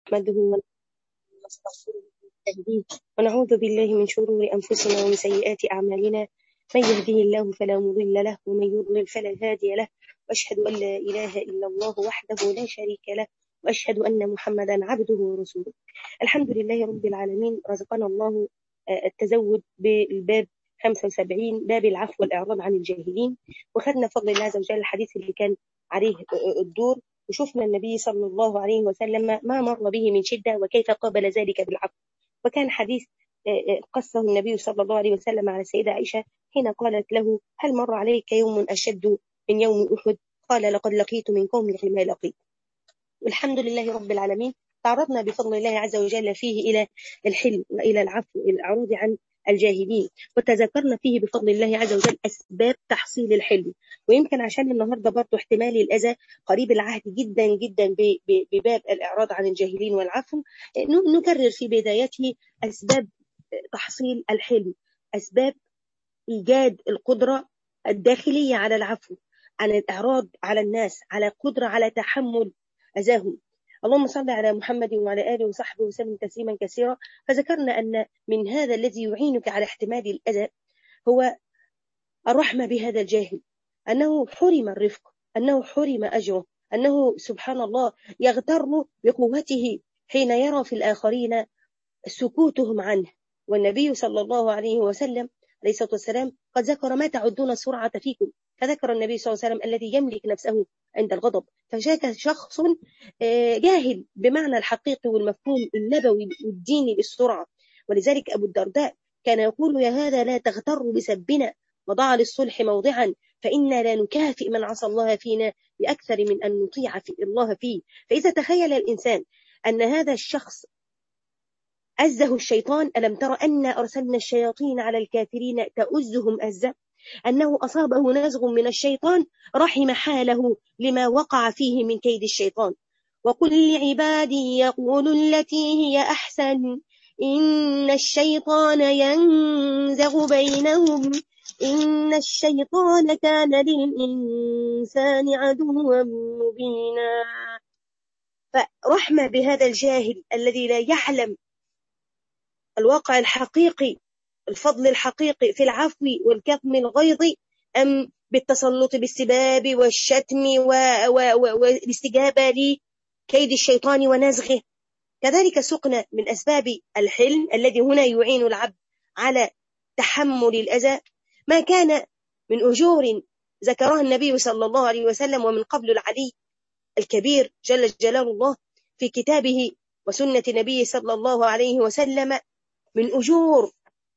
نحمده ونستغفره ونستهديه ونعوذ بالله من شرور أنفسنا ومن سيئات أعمالنا من يهده الله فلا مضل له ومن يضلل فلا هادي له وأشهد أن لا إله إلا الله وحده لا شريك له وأشهد أن محمدا عبده ورسوله الحمد لله رب العالمين رزقنا الله التزود بالباب 75 باب العفو والإعراض عن الجاهلين وخدنا فضل الله عز وجل الحديث اللي كان عليه الدور وشفنا النبي صلى الله عليه وسلم ما مر به من شدة وكيف قابل ذلك بالعفو وكان حديث قصه النبي صلى الله عليه وسلم على السيدة عائشة حين قالت له هل مر عليك يوم أشد من يوم أحد قال لقد لقيت من قومك ما لقيت والحمد لله رب العالمين تعرضنا بفضل الله عز وجل فيه إلى الحلم وإلى العفو الإعراض عن الجاهلين وتذكرنا فيه بفضل الله عز وجل أسباب تحصيل الحلم ويمكن عشان النهاردة برضو احتمال الأذى قريب العهد جدا جدا بباب الإعراض عن الجاهلين والعفو نكرر في بدايته أسباب تحصيل الحلم أسباب إيجاد القدرة الداخلية على العفو عن الإعراض على الناس على قدرة على تحمل أذاهم اللهم صل على محمد وعلى آله وصحبه وسلم تسليما كثيرا فذكرنا أن من هذا الذي يعينك على احتمال الأذى هو الرحمة بهذا الجاهل أنه حرم الرفق أنه حرم أجره أنه سبحان الله يغتر بقوته حين يرى في الآخرين سكوتهم عنه والنبي صلى الله عليه وسلم عليه الصلاة والسلام قد ذكر ما تعدون السرعة فيكم فذكر النبي صلى الله عليه وسلم الذي يملك نفسه عند الغضب فشاك شخص جاهل بمعنى الحقيقي والمفهوم النبوي والديني للسرعة ولذلك أبو الدرداء كان يقول يا هذا لا تغتر بسبنا وضع للصلح موضعا فإنا لا نكافئ من عصى الله فينا بأكثر من أن نطيع في الله فيه فإذا تخيل الإنسان أن هذا الشخص أزه الشيطان ألم تر أن أرسلنا الشياطين على الكافرين تؤزهم أزة أنه أصابه نزغ من الشيطان رحم حاله لما وقع فيه من كيد الشيطان وقل لعبادي يقولوا التي هي أحسن إن الشيطان ينزغ بينهم إن الشيطان كان للإنسان عدوا مبينا فرحمة بهذا الجاهل الذي لا يعلم الواقع الحقيقي الفضل الحقيقي في العفو والكظم الغيظ أم بالتسلط بالسباب والشتم والاستجابة لكيد الشيطان ونزغه كذلك سقنا من أسباب الحلم الذي هنا يعين العبد على تحمل الأذى ما كان من أجور ذكرها النبي صلى الله عليه وسلم ومن قبل العلي الكبير جل جلال الله في كتابه وسنة نبيه صلى الله عليه وسلم من أجور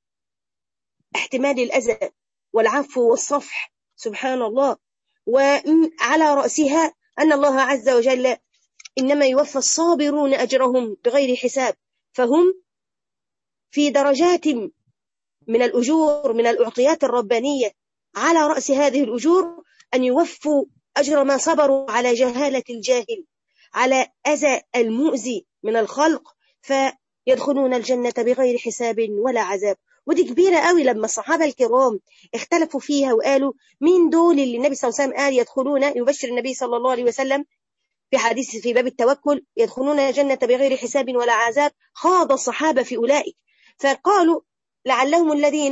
احتمال الأذى والعفو والصفح سبحان الله وعلى رأسها أن الله عز وجل إنما يوفى الصابرون أجرهم بغير حساب فهم في درجات من الأجور من الأعطيات الربانية على رأس هذه الأجور أن يوفوا أجر ما صبروا على جهالة الجاهل على أذى المؤذي من الخلق فيدخلون الجنة بغير حساب ولا عذاب ودي كبيرة قوي لما الصحابة الكرام اختلفوا فيها وقالوا مين دول اللي النبي صلى الله عليه وسلم قال يدخلون يبشر النبي صلى الله عليه وسلم في حديث في باب التوكل يدخلون الجنة بغير حساب ولا عذاب خاض الصحابة في أولئك فقالوا لعلهم الذين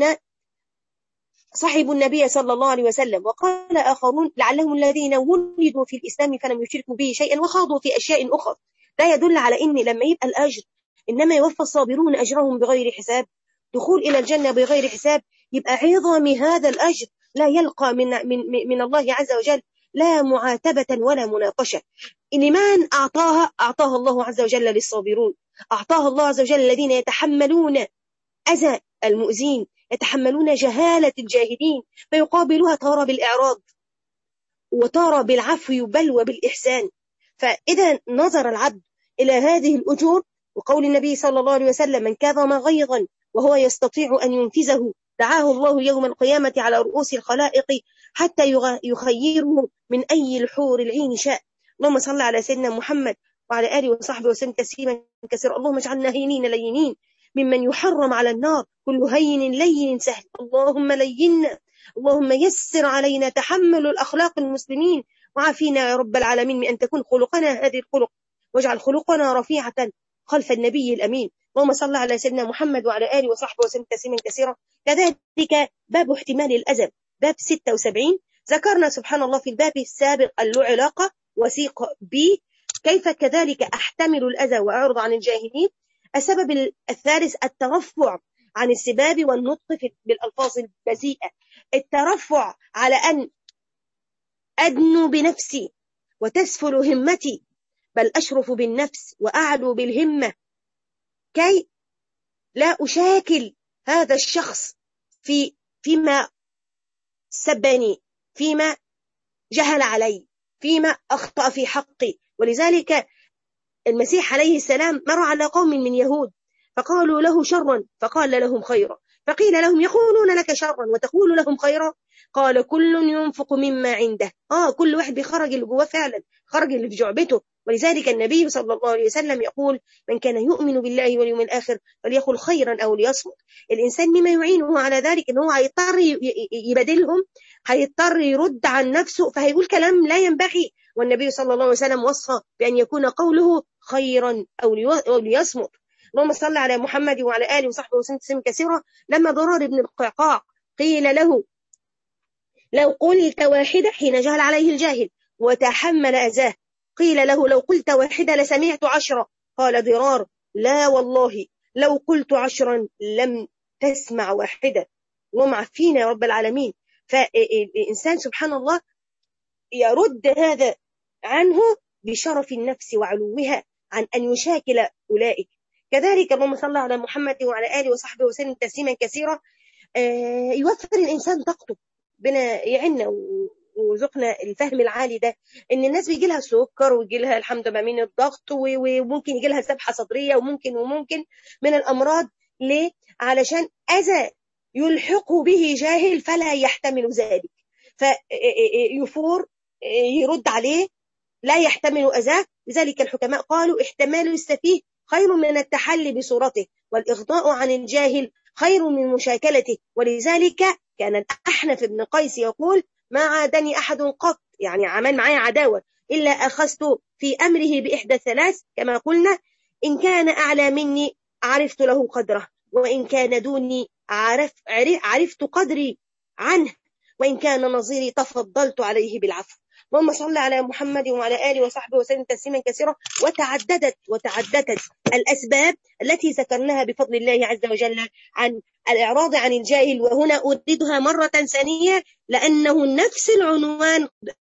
صحبوا النبي صلى الله عليه وسلم وقال آخرون لعلهم الذين ولدوا في الإسلام فلم يشركوا به شيئا وخاضوا في أشياء أخرى ده يدل على إن لما يبقى الأجر إنما يوفى الصابرون أجرهم بغير حساب دخول إلى الجنة بغير حساب يبقى عظم هذا الأجر لا يلقى من, من, من الله عز وجل لا معاتبة ولا مناقشة لمن أعطاها أعطاها الله عز وجل للصابرون أعطاها الله عز وجل الذين يتحملون أذى المؤذين يتحملون جهالة الجاهلين فيقابلها تارة بالإعراض وتارة بالعفو بل وبالإحسان فإذا نظر العبد إلى هذه الأجور وقول النبي صلى الله عليه وسلم من كظم غيظا وهو يستطيع أن ينفذه دعاه الله يوم القيامة على رؤوس الخلائق حتى يخيره من أي الحور العين شاء اللهم صل على سيدنا محمد وعلى آله وصحبه وسلم تسليما كثيرا اللهم اجعلنا هينين لينين ممن يحرم على النار كل هين لين سهل اللهم لينا اللهم يسر علينا تحمل الأخلاق المسلمين وعافينا يا رب العالمين من أن تكون خلقنا هذه الخلق واجعل خلقنا رفيعة خلف النبي الأمين اللهم صل على سيدنا محمد وعلى آله وصحبه وسلم تسليما كثيرا كذلك باب احتمال الأذى باب 76 ذكرنا سبحان الله في الباب السابق له علاقة وثيق ب كيف كذلك أحتمل الأذى وأعرض عن الجاهلين السبب الثالث الترفع عن السباب والنطق بالألفاظ البذيئة الترفع على أن أدنو بنفسي وتسفل همتي بل أشرف بالنفس وأعلو بالهمة كي لا أشاكل هذا الشخص في فيما سبني فيما جهل علي فيما أخطأ في حقي ولذلك المسيح عليه السلام مر على قوم من يهود فقالوا له شرا فقال لهم خيرا فقيل لهم يقولون لك شرا وتقول لهم خيرا قال كل ينفق مما عنده اه كل واحد بيخرج اللي جواه فعلا خرج اللي في جعبته ولذلك النبي صلى الله عليه وسلم يقول من كان يؤمن بالله واليوم الآخر فليقل خيرا أو ليصمت الإنسان مما يعينه على ذلك أنه هيضطر يبادلهم هيضطر يرد عن نفسه فهيقول كلام لا ينبغي والنبي صلى الله عليه وسلم وصى بأن يكون قوله خيرا أو ليصمت اللهم صل على محمد وعلى آله وصحبه وسلم تسليما كثيرا لما ضرار بن القعقاع قيل له لو قلت واحدة حين جهل عليه الجاهل وتحمل أذاه قيل له لو قلت واحدة لسمعت عشرة قال ضرار لا والله لو قلت عشرا لم تسمع واحدة اللهم عفينا يا رب العالمين فالإنسان سبحان الله يرد هذا عنه بشرف النفس وعلوها عن أن يشاكل أولئك كذلك اللهم صل على محمد وعلى آله وصحبه وسلم تسليما كثيرا يوفر الإنسان طاقته بنا يعنا وذقنا الفهم العالي ده ان الناس بيجي لها سكر ويجي لها الحمد لله من الضغط وممكن يجي لها سبحه صدريه وممكن وممكن من الامراض ليه؟ علشان اذى يلحق به جاهل فلا يحتمل ذلك فيفور يرد عليه لا يحتمل اذاه لذلك الحكماء قالوا احتمال السفيه خير من التحلي بصورته والاغضاء عن الجاهل خير من مشاكلته ولذلك كان الأحنف بن قيس يقول ما عادني أحد قط يعني عمل معي عداوة إلا أخذت في أمره بإحدى ثلاث كما قلنا إن كان أعلى مني عرفت له قدره وإن كان دوني عرف عرفت قدري عنه وإن كان نظيري تفضلت عليه بالعفو اللهم صل على محمد وعلى آله وصحبه وسلم تسليما كثيرا وتعددت وتعددت الأسباب التي ذكرناها بفضل الله عز وجل عن الإعراض عن الجاهل وهنا أرددها مرة ثانية لأنه نفس العنوان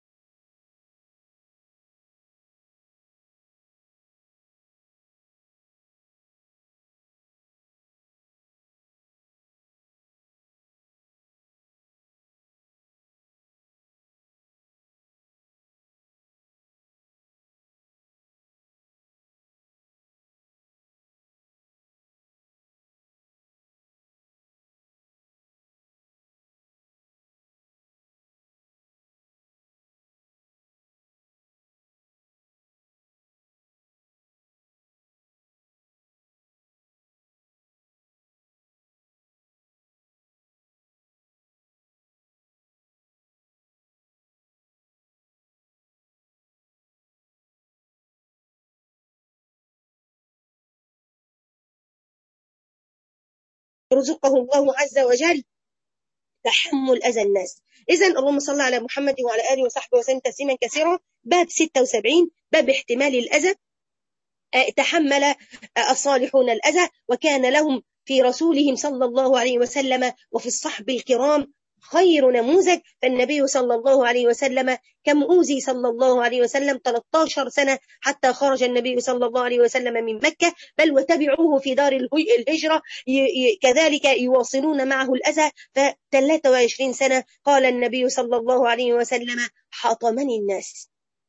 يرزقه الله عز وجل تحمل أذى الناس إذا اللهم صل على محمد وعلى آله وصحبه وسلم تسليما كثيرا باب 76 باب احتمال الأذى تحمل الصالحون الأذى وكان لهم في رسولهم صلى الله عليه وسلم وفي الصحب الكرام خير نموذج فالنبي صلى الله عليه وسلم كم أوزي صلى الله عليه وسلم 13 سنة حتى خرج النبي صلى الله عليه وسلم من مكة بل وتبعوه في دار الهجرة كذلك يواصلون معه الأذى ف 23 سنة قال النبي صلى الله عليه وسلم حطمني الناس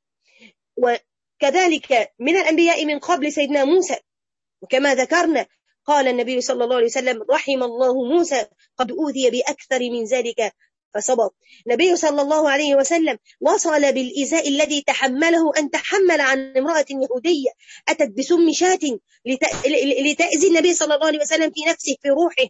وكذلك من الأنبياء من قبل سيدنا موسى وكما ذكرنا قال النبي صلى الله عليه وسلم رحم الله موسى قد أوذي بأكثر من ذلك فصبر النبي صلى الله عليه وسلم وصل بالإزاء الذي تحمله أن تحمل عن امرأة يهودية أتت بسم شاة لتأذي النبي صلى الله عليه وسلم في نفسه في روحه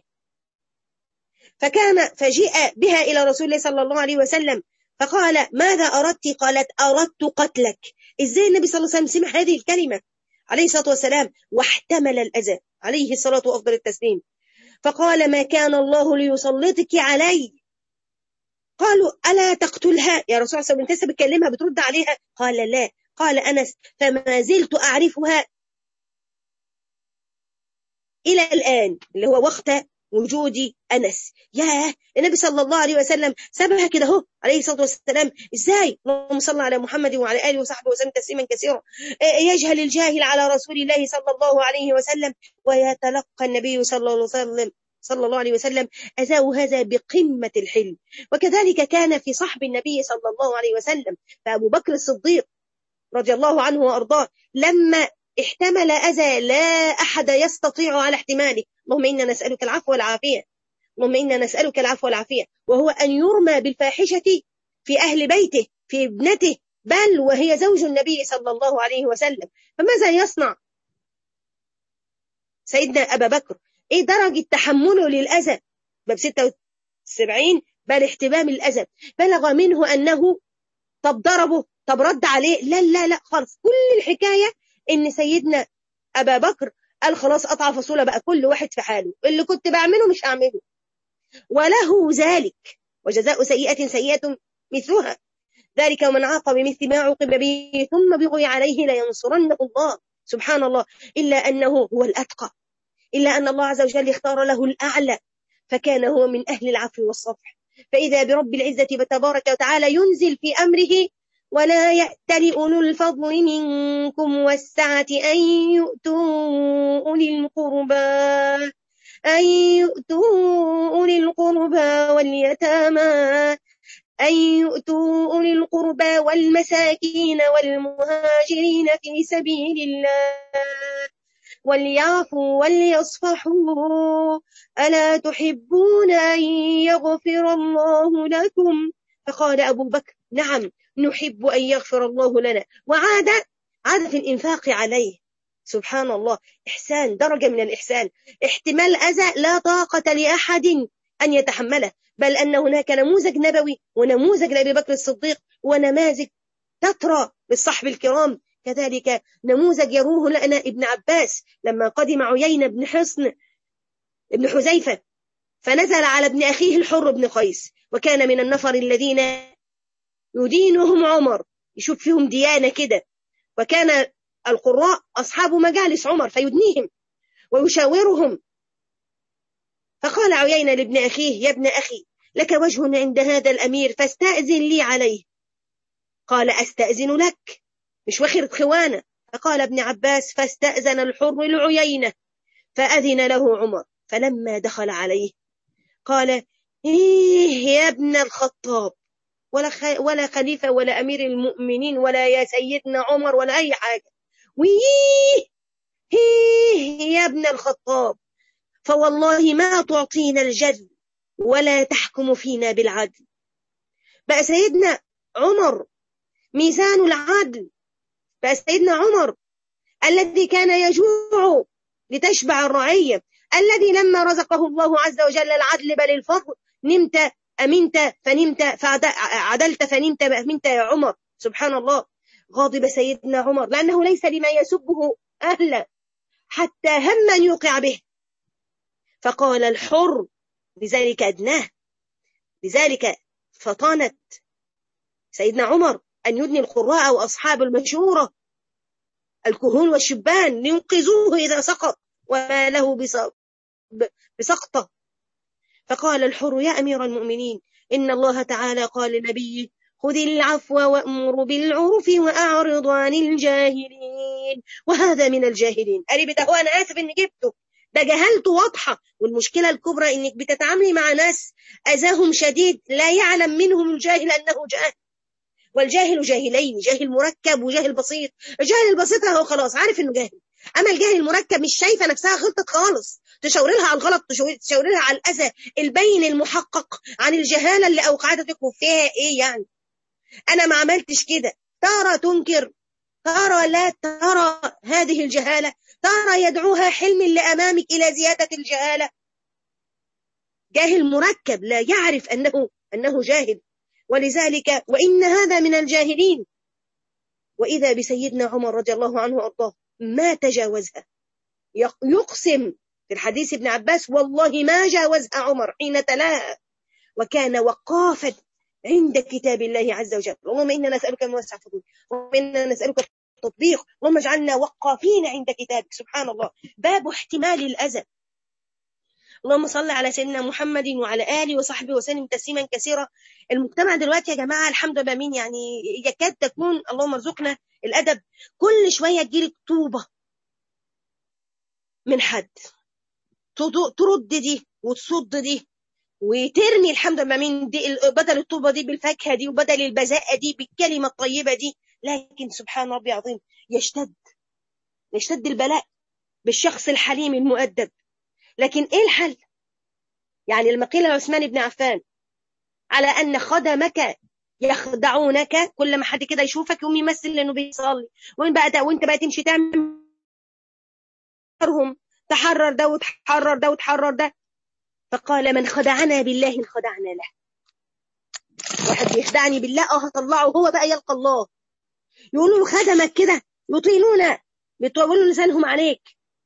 فكان فجيء بها إلى رسول الله صلى الله عليه وسلم فقال ماذا أردت قالت أردت قتلك إزاي النبي صلى الله عليه وسلم سمع هذه الكلمة عليه الصلاة والسلام واحتمل الأذى عليه الصلاة وأفضل التسليم فقال ما كان الله ليسلطك علي قالوا ألا تقتلها يا رسول الله انت لسه بتكلمها بترد عليها قال لا قال أنس فما زلت أعرفها إلى الآن اللي هو وقت وجود أنس ياه النبي صلى الله عليه وسلم سابها كده اهو عليه الصلاة والسلام إزاي اللهم صل على محمد وعلى آله وصحبه وسلم تسليما كثيرا يجهل الجاهل على رسول الله صلى الله عليه وسلم ويتلقى النبي صلى الله عليه وسلم صلى الله عليه وسلم أذاه هذا بقمة الحلم وكذلك كان في صحب النبي صلى الله عليه وسلم فأبو بكر الصديق رضي الله عنه وأرضاه لما احتمل أذى لا أحد يستطيع على احتماله اللهم إنا نسألك العفو والعافية اللهم إنا نسألك العفو والعافية وهو أن يرمى بالفاحشة في أهل بيته في ابنته بل وهي زوج النبي صلى الله عليه وسلم فماذا يصنع سيدنا أبا بكر إيه درجة تحمله للأذى باب 76 بل احتمام الأذى بلغ منه أنه طب ضربه طب رد عليه لا لا لا خالص كل الحكاية إن سيدنا أبا بكر قال خلاص قطع فصولة بقى كل واحد في حاله اللي كنت بعمله مش هعمله وله ذلك وجزاء سيئة سيئة مثلها ذلك ومن عاقب بمثل ما عوقب به ثم بغي عليه لينصرنه الله سبحان الله إلا أنه هو الأتقى إلا أن الله عز وجل اختار له الأعلى فكان هو من أهل العفو والصفح فإذا برب العزة تبارك وتعالى ينزل في أمره ولا يأتل أولو الفضل منكم والسعة أن يؤتوا أولي القربى أن يؤتوا أولي القربى واليتامى أن يؤتوا أولي القربى والمساكين والمهاجرين في سبيل الله وليعفوا وليصفحوا ألا تحبون أن يغفر الله لكم فقال أبو بكر نعم نحب أن يغفر الله لنا وعاد عاد في الإنفاق عليه سبحان الله إحسان درجة من الإحسان احتمال أذى لا طاقة لأحد أن يتحمله بل أن هناك نموذج نبوي ونموذج لأبي بكر الصديق ونماذج تترى للصحب الكرام كذلك نموذج يروه لنا ابن عباس لما قدم عيين بن حصن ابن حذيفة فنزل على ابن أخيه الحر بن قيس وكان من النفر الذين يدينهم عمر يشوف فيهم ديانة كده وكان القراء أصحاب مجالس عمر فيدنيهم ويشاورهم فقال عيينة لابن أخيه يا ابن أخي لك وجه عند هذا الأمير فاستأذن لي عليه قال أستأذن لك مش واخد خوانة فقال ابن عباس فاستأذن الحر العيينة فأذن له عمر فلما دخل عليه قال إيه يا ابن الخطاب ولا خ... ولا خليفة ولا أمير المؤمنين ولا يا سيدنا عمر ولا أي حاجة ويه هيه يا ابن الخطاب فوالله ما تعطينا الجد ولا تحكم فينا بالعدل بقى سيدنا عمر ميزان العدل بقى سيدنا عمر الذي كان يجوع لتشبع الرعية الذي لما رزقه الله عز وجل العدل بل الفضل نمت أمنت فنمت فعدلت فنمت أمنت يا عمر سبحان الله غاضب سيدنا عمر لأنه ليس لما يسبه أهلا حتى هم أن يوقع به فقال الحر لذلك أدناه لذلك فطانت سيدنا عمر أن يدني القراء وأصحاب المشورة الكهول والشبان لينقذوه إذا سقط وما له بسقطة فقال الحر يا أمير المؤمنين إن الله تعالى قال لنبيه خذ العفو وأمر بالعرف وأعرض عن الجاهلين وهذا من الجاهلين قريب ده هو أنا آسف إني جبته ده جهلته واضحة والمشكلة الكبرى إنك بتتعاملي مع ناس أذاهم شديد لا يعلم منهم الجاهل أنه جاهل والجاهل جاهلين جاهل مركب وجاهل بسيط الجاهل البسيط هو خلاص عارف إنه جاهل أما الجاهل المركب مش شايفة نفسها غلطت خالص تشاور لها على الغلط تشاور لها على الأذى البين المحقق عن الجهالة اللي أوقعتكم فيها إيه يعني أنا ما عملتش كده ترى تنكر ترى لا ترى هذه الجهالة ترى يدعوها حلم اللي أمامك إلى زيادة الجهالة جاهل مركب لا يعرف أنه أنه جاهل ولذلك وإن هذا من الجاهلين وإذا بسيدنا عمر رضي الله عنه وأرضاه ما تجاوزها يقسم في الحديث ابن عباس والله ما جاوزها عمر حين تلاها وكان وقافا عند كتاب الله عز وجل اللهم إنا نسألك من وسع فضلك اللهم إنا نسألك التطبيق اللهم اجعلنا وقافين عند كتابك سبحان الله باب احتمال الأذى اللهم صل على سيدنا محمد وعلى آله وصحبه وسلم تسليما كثيرا المجتمع دلوقتي يا جماعة الحمد لله مين يعني يكاد تكون اللهم ارزقنا الأدب كل شوية تجيلك طوبة من حد ترد دي وتصد دي وترمي الحمد لله من دي بدل الطوبة دي بالفاكهة دي وبدل البذاءة دي بالكلمة الطيبة دي لكن سبحان ربي العظيم يشتد يشتد البلاء بالشخص الحليم المؤدب لكن ايه الحل يعني لما قيل لعثمان بن عفان على ان خدمك يخدعونك كل ما حد كده يشوفك يقوم يمثل انه بيصلي وين بقى ده وانت بقى تمشي تعمل تحرر ده وتحرر ده وتحرر ده فقال من خدعنا بالله خدعنا له واحد بيخدعني بالله اه هطلعه هو بقى يلقى الله يقولوا له خدمك كده يطيلون بيطولوا لسانهم عليك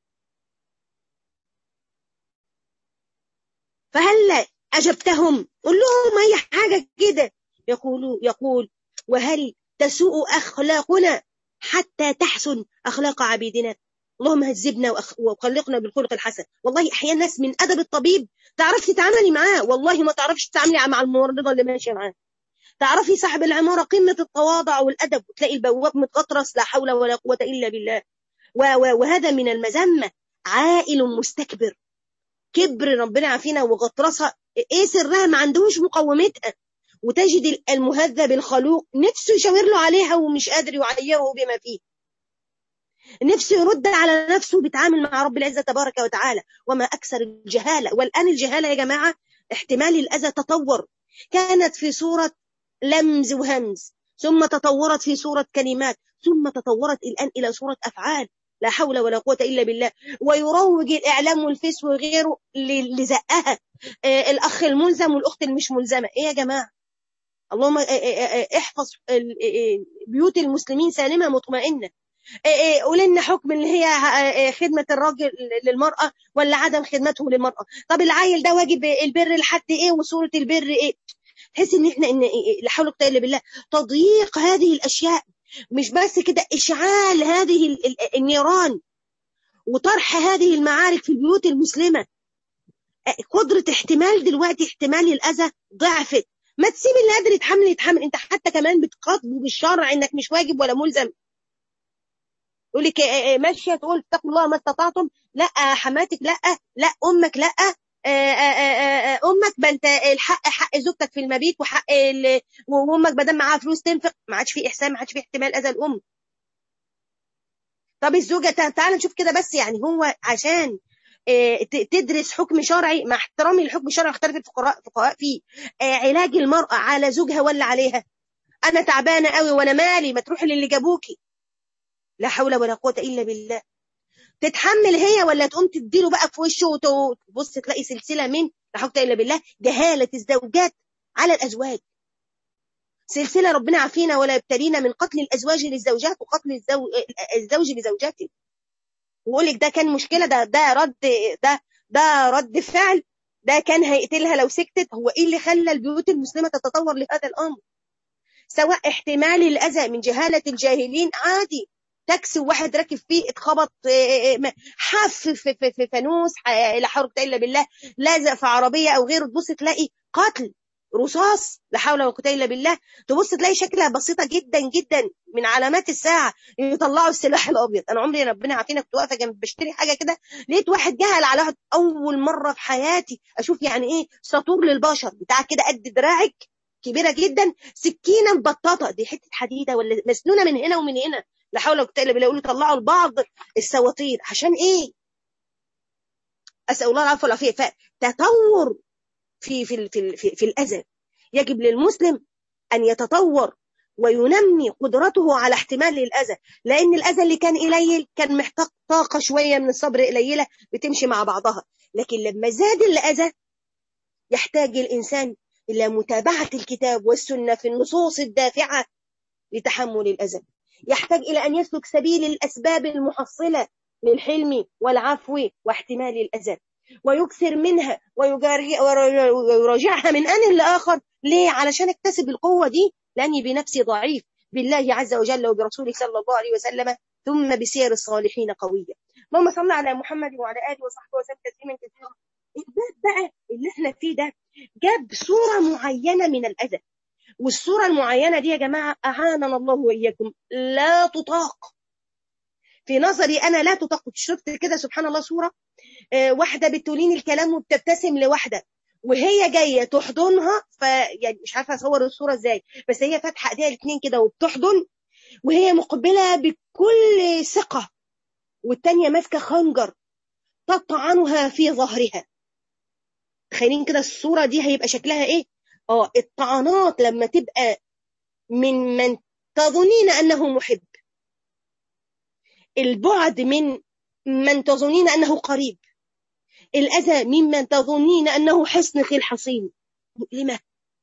فهل أجبتهم قل لهم أي حاجة كده يقول يقول وهل تسوء أخلاقنا حتى تحسن أخلاق عبيدنا اللهم هذبنا وخلقنا بالخلق الحسن والله احيانا ناس من ادب الطبيب تعرفي تتعاملي معاه والله ما تعرفش تتعاملي مع الممرضه اللي ماشيه معاه تعرفي صاحب العماره قمه التواضع والادب وتلاقي البواب متغطرس لا حول ولا قوه الا بالله وهذا من المذمه عائل مستكبر كبر ربنا عافينا وغطرسه ايه سرها ما عندهوش مقومتها وتجد المهذب الخلوق نفسه يشاور له عليها ومش قادر يعيره بما فيه نفسه يرد على نفسه بيتعامل مع رب العزة تبارك وتعالى وما أكثر الجهالة والآن الجهالة يا جماعة احتمال الأذى تطور كانت في صورة لمز وهمز ثم تطورت في صورة كلمات ثم تطورت الآن إلى صورة أفعال لا حول ولا قوة إلا بالله ويروج الإعلام والفيس وغيره لزقها آه الأخ الملزم والأخت المش ملزمة إيه يا جماعة اللهم احفظ بيوت المسلمين سالمة مطمئنة قول لنا حكم اللي هي خدمة الراجل للمرأة ولا عدم خدمته للمرأة طب العيل ده واجب البر لحد ايه وصورة البر ايه تحس ان احنا ان لا حول ولا قوه الا بالله تضييق هذه الاشياء مش بس كده اشعال هذه النيران وطرح هذه المعارك في البيوت المسلمه قدره احتمال دلوقتي احتمال الاذى ضعفت ما تسيب اللي قادر يتحمل يتحمل انت حتى كمان بتخاطبه بالشرع انك مش واجب ولا ملزم يقول لك ماشيه تقول اتقوا الله ما استطعتم لا حماتك لا لا امك لا امك بل انت الحق حق زوجتك في المبيت وحق وامك بدل معاها فلوس تنفق ما عادش في احسان ما عادش في احتمال اذى الام طب الزوجه تعال نشوف كده بس يعني هو عشان تدرس حكم شرعي مع احترامي للحكم الشرعي اختلف الفقهاء فقهاء فيه علاج المراه على زوجها ولا عليها انا تعبانه قوي وانا مالي ما تروحي للي جابوكي لا حول ولا قوه الا بالله تتحمل هي ولا تقوم تديله بقى في وشه وتبص تلاقي سلسله من لا حول الا بالله جهاله الزوجات على الازواج سلسله ربنا عافينا ولا يبتلينا من قتل الازواج للزوجات وقتل الزو... الزوج لزوجاته ويقول لك ده كان مشكله ده ده رد ده ده رد فعل ده كان هيقتلها لو سكتت هو ايه اللي خلى البيوت المسلمه تتطور لهذا الامر سواء احتمال الاذى من جهاله الجاهلين عادي تاكسي وواحد راكب فيه اتخبط حف في, في, في فانوس لا حول الا بالله لازق في عربيه او غيره تبص تلاقي قتل رصاص لا حول ولا قوه الا بالله تبص تلاقي شكلها بسيطه جدا جدا من علامات الساعه يطلعوا السلاح الابيض انا عمري ربنا عافينا كنت واقفه جنب بشتري حاجه كده لقيت واحد جهل على واحد اول مره في حياتي اشوف يعني ايه ساطور للبشر بتاع كده قد دراعك كبيره جدا سكينه مبططه دي حته حديده ولا مسنونه من هنا ومن هنا لا حول ولا قوه الا بالله يقولوا طلعوا لبعض السواطير عشان ايه اسال الله العفو والعافيه فتطور في في في في, في الاذى يجب للمسلم ان يتطور وينمي قدرته على احتمال الاذى لان الاذى اللي كان قليل كان محتاج طاقه شويه من الصبر قليله بتمشي مع بعضها لكن لما زاد الاذى يحتاج الانسان الى متابعه الكتاب والسنه في النصوص الدافعه لتحمل الاذى يحتاج إلى أن يسلك سبيل الأسباب المحصلة للحلم والعفو واحتمال الأذى ويكثر منها ويراجعها من آن لآخر ليه؟ علشان اكتسب القوة دي لأني بنفسي ضعيف بالله عز وجل وبرسوله صلى الله عليه وسلم ثم بسير الصالحين قوية اللهم صل على محمد وعلى آله وصحبه وسلم تسليما كثيرا الباب بقى اللي احنا فيه ده جاب صورة معينة من الأذى والصورة المعينة دي يا جماعة أعاننا الله وإياكم لا تطاق في نظري أنا لا تطاق شفت كده سبحان الله صورة آه واحدة بتولين الكلام وبتبتسم لواحدة وهي جاية تحضنها ف يعني مش عارفة أصور الصورة إزاي بس هي فاتحة إيديها الاثنين كده وبتحضن وهي مقبلة بكل ثقة والتانية ماسكة خنجر تطعنها في ظهرها تخيلين كده الصورة دي هيبقى شكلها إيه اه الطعنات لما تبقى من من تظنين انه محب البعد من من تظنين انه قريب الاذى ممن تظنين انه حصن في الحصين مؤلمه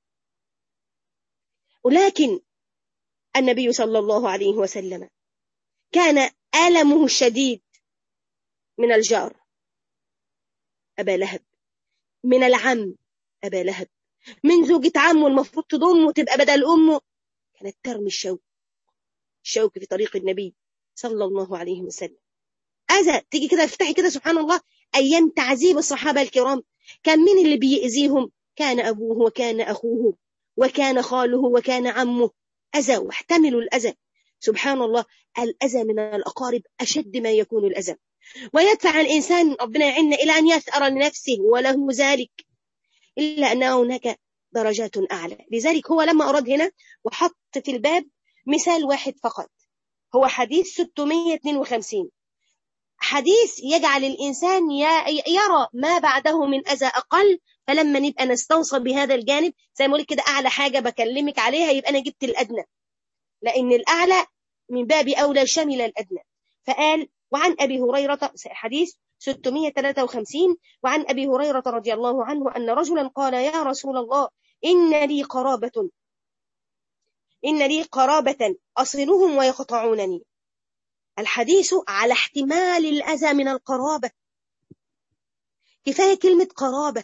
ولكن النبي صلى الله عليه وسلم كان ألمه الشديد من الجار أبا لهب من العم أبا لهب من زوجة عمه المفروض تضمه تبقى بدل أمه كانت ترمي الشوك الشوك في طريق النبي صلى الله عليه وسلم أذى تيجي كده افتحي كده سبحان الله أيام تعذيب الصحابة الكرام كان مين اللي بيأذيهم كان أبوه وكان أخوه وكان خاله وكان عمه أذى واحتملوا الأذى سبحان الله الأذى من الأقارب أشد ما يكون الأذى ويدفع الإنسان ربنا يعيننا إلى أن يثأر لنفسه وله ذلك إلا أن هناك درجات أعلى لذلك هو لما أراد هنا وحط في الباب مثال واحد فقط هو حديث 652 حديث يجعل الإنسان يرى ما بعده من أذى أقل فلما نبقى نستوصى بهذا الجانب زي ما كده أعلى حاجة بكلمك عليها يبقى أنا جبت الأدنى لأن الأعلى من باب أولى شمل الأدنى فقال وعن أبي هريرة حديث 653 وعن أبي هريرة رضي الله عنه أن رجلا قال يا رسول الله إن لي قرابة إن لي قرابة أصلهم ويقطعونني الحديث على احتمال الأذى من القرابة كفاية كلمة قرابة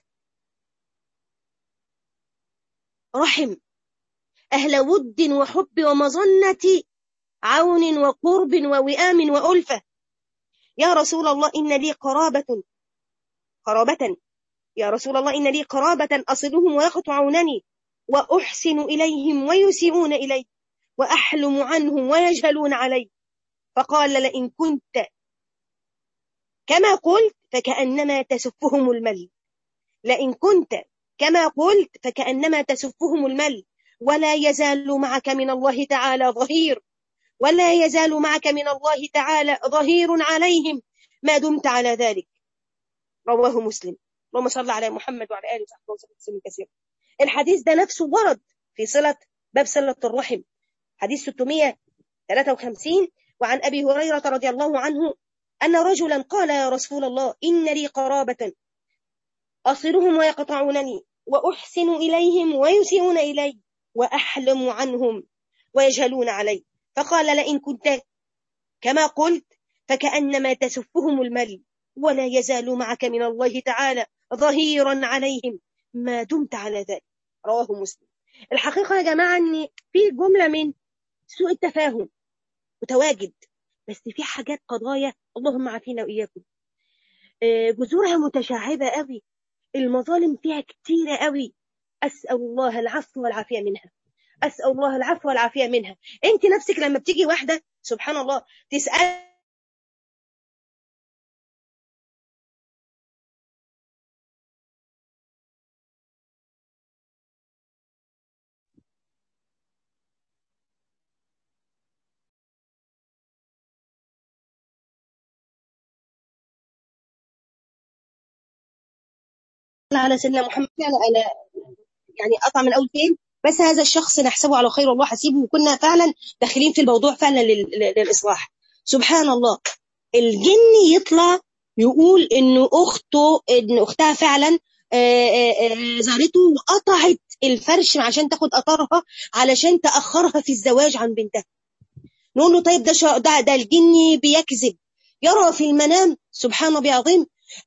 رحم أهل ود وحب ومظنة عون وقرب ووئام وألفة يا رسول الله إن لي قرابة قرابة يا رسول الله إن لي قرابة أصلهم ويقطعونني وأحسن إليهم ويسيئون إلي وأحلم عنهم ويجهلون علي فقال لئن كنت كما قلت فكأنما تسفهم المل لئن كنت كما قلت فكأنما تسفهم المل ولا يزال معك من الله تعالى ظهير ولا يزال معك من الله تعالى ظهير عليهم ما دمت على ذلك رواه مسلم اللهم صل على محمد وعلى اله وصحبه وسلم كثيرا الحديث ده نفسه ورد في صلة باب صلة الرحم حديث 653 وعن أبي هريرة رضي الله عنه أن رجلا قال يا رسول الله إن لي قرابة أصلهم ويقطعونني وأحسن إليهم ويسيئون إلي وأحلم عنهم ويجهلون علي فقال لئن كنت كما قلت فكأنما تسفهم المل ولا يزال معك من الله تعالى ظهيرا عليهم ما دمت على ذلك رواه مسلم الحقيقة يا جماعة أن في جملة من سوء التفاهم متواجد بس في حاجات قضايا اللهم عافينا وإياكم جذورها متشعبة قوي المظالم فيها كتيرة قوي أسأل الله العفو والعافية منها أسأل الله العفو والعافية منها أنت نفسك لما بتيجي واحدة سبحان الله تسأل على سيدنا محمد فعلا انا يعني قطع من اول فين بس هذا الشخص نحسبه على خير الله حسيبه وكنا فعلا داخلين في الموضوع فعلا للاصلاح سبحان الله الجن يطلع يقول انه اخته ان اختها فعلا زارته وقطعت الفرش عشان تاخد اثرها علشان تاخرها في الزواج عن بنتها نقول له طيب ده شا... ده ده الجني بيكذب يرى في المنام سبحان ربي العظيم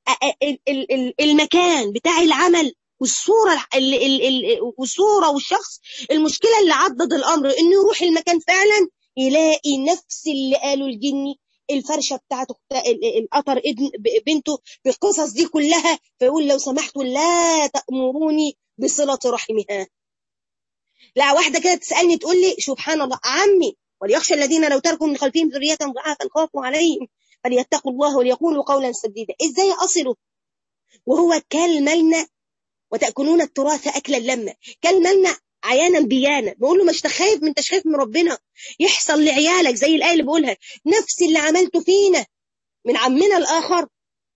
المكان بتاع العمل والصورة ال ال ال والصورة والشخص المشكلة اللي عضد الأمر إنه يروح المكان فعلا يلاقي نفس اللي قاله الجني الفرشة بتاعته القطر ابن بنته بالقصص دي كلها فيقول لو سمحتوا لا تأمروني بصلة رحمها لا واحدة كده تسألني تقول لي سبحان الله عمي وليخشى الذين لو تركوا من خلفهم ذرية ضعافا خافوا عليهم فليتقوا الله وليقولوا قولا سديدا ازاي اصله وهو كالملنا وتأكلون التراث أكلا لما كالملنا عيانا بيانا بقول له مش تخايف من تشخيف من ربنا يحصل لعيالك زي الآية اللي بقولها نفس اللي عملته فينا من عمنا الآخر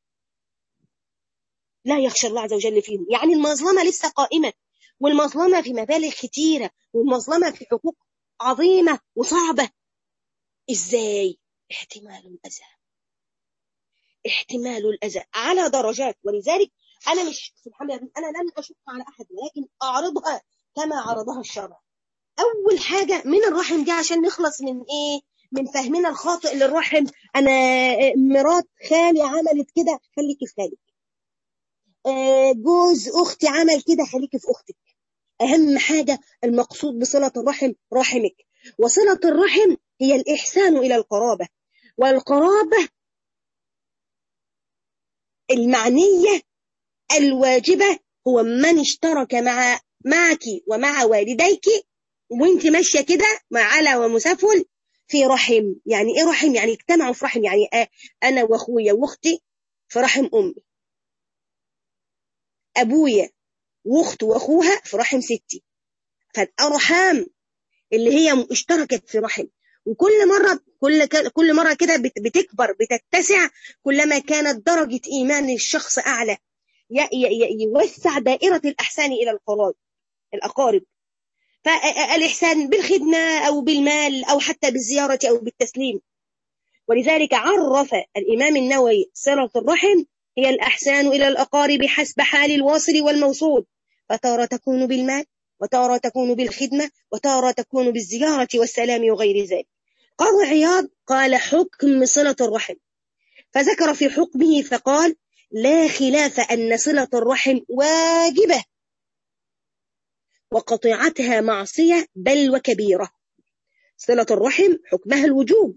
لا يخشى الله عز وجل فيهم يعني المظلمة لسه قائمة والمظلمة في مبالغ كتيرة والمظلمة في حقوق عظيمة وصعبة ازاي احتمال الأذى احتمال الأذى على درجات ولذلك أنا مش سبحان الله أنا لن أشق على أحد ولكن أعرضها كما عرضها الشرع أول حاجة من الرحم دي عشان نخلص من إيه من فهمنا الخاطئ للرحم أنا مرات خالي عملت كده خليكي في خالك جوز أختي عمل كده خليكي في أختك أهم حاجة المقصود بصلة الرحم رحمك وصلة الرحم هي الإحسان إلى القرابة والقرابة المعنية الواجبة هو من اشترك مع معك ومع والديك وانت ماشية كده مع على ومسافل في رحم يعني ايه رحم يعني اجتمعوا في رحم يعني آه انا واخويا واختي في رحم امي ابويا واخته واخوها في رحم ستي فالارحام اللي هي اشتركت في رحم وكل مرة كل كل مرة كده بتكبر بتتسع كلما كانت درجة إيمان الشخص أعلى يوسع دائرة الأحسان إلى القراب الأقارب فالإحسان بالخدمة أو بالمال أو حتى بالزيارة أو بالتسليم ولذلك عرف الإمام النووي صلة الرحم هي الأحسان إلى الأقارب حسب حال الواصل والموصول فتارة تكون بالمال وتارة تكون بالخدمة وتارة تكون بالزيارة والسلام وغير ذلك قاضي عياض قال حكم صلة الرحم فذكر في حكمه فقال لا خلاف أن صلة الرحم واجبة وقطيعتها معصية بل وكبيرة صلة الرحم حكمها الوجوب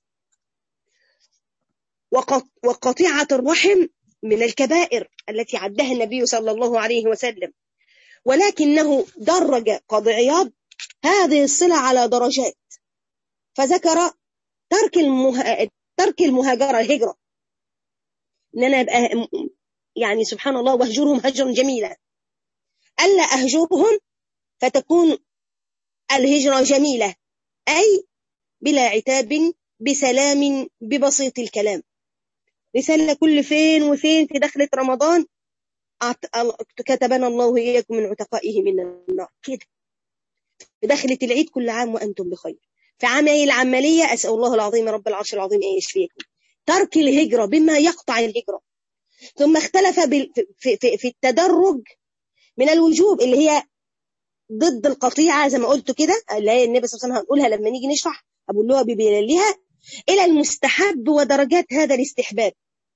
وقطيعة الرحم من الكبائر التي عدها النبي صلى الله عليه وسلم ولكنه درج قاضي عياض هذه الصلة على درجات فذكر ترك المه... ترك المهاجرة الهجرة ان انا ابقى يعني سبحان الله واهجرهم هجرا جميلا الا اهجرهم فتكون الهجرة جميلة اي بلا عتاب بسلام ببسيط الكلام رسالة كل فين وفين في دخلة رمضان كتبنا الله إياكم من عتقائه من النار كده في دخلة العيد كل عام وأنتم بخير في عمل العملية أسأل الله العظيم رب العرش العظيم أن يشفيكم ترك الهجرة بما يقطع الهجرة ثم اختلف في, في, في التدرج من الوجوب اللي هي ضد القطيعة زي ما قلت كده اللي هي النبي صلى الله عليه وسلم هنقولها لما نيجي نشرح أبو اللغة ببلالها إلى المستحب ودرجات هذا الاستحباب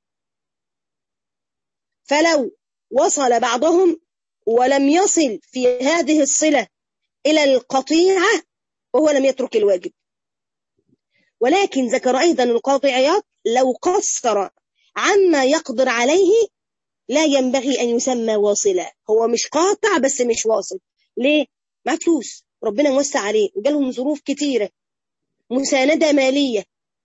فلو وصل بعضهم ولم يصل في هذه الصلة إلى القطيعة وهو لم يترك الواجب ولكن ذكر أيضا القاضي عياض لو قصر عما يقدر عليه لا ينبغي أن يسمى واصلا هو مش قاطع بس مش واصل ليه؟ مع فلوس ربنا موسع عليه وجالهم ظروف كتيرة مساندة مالية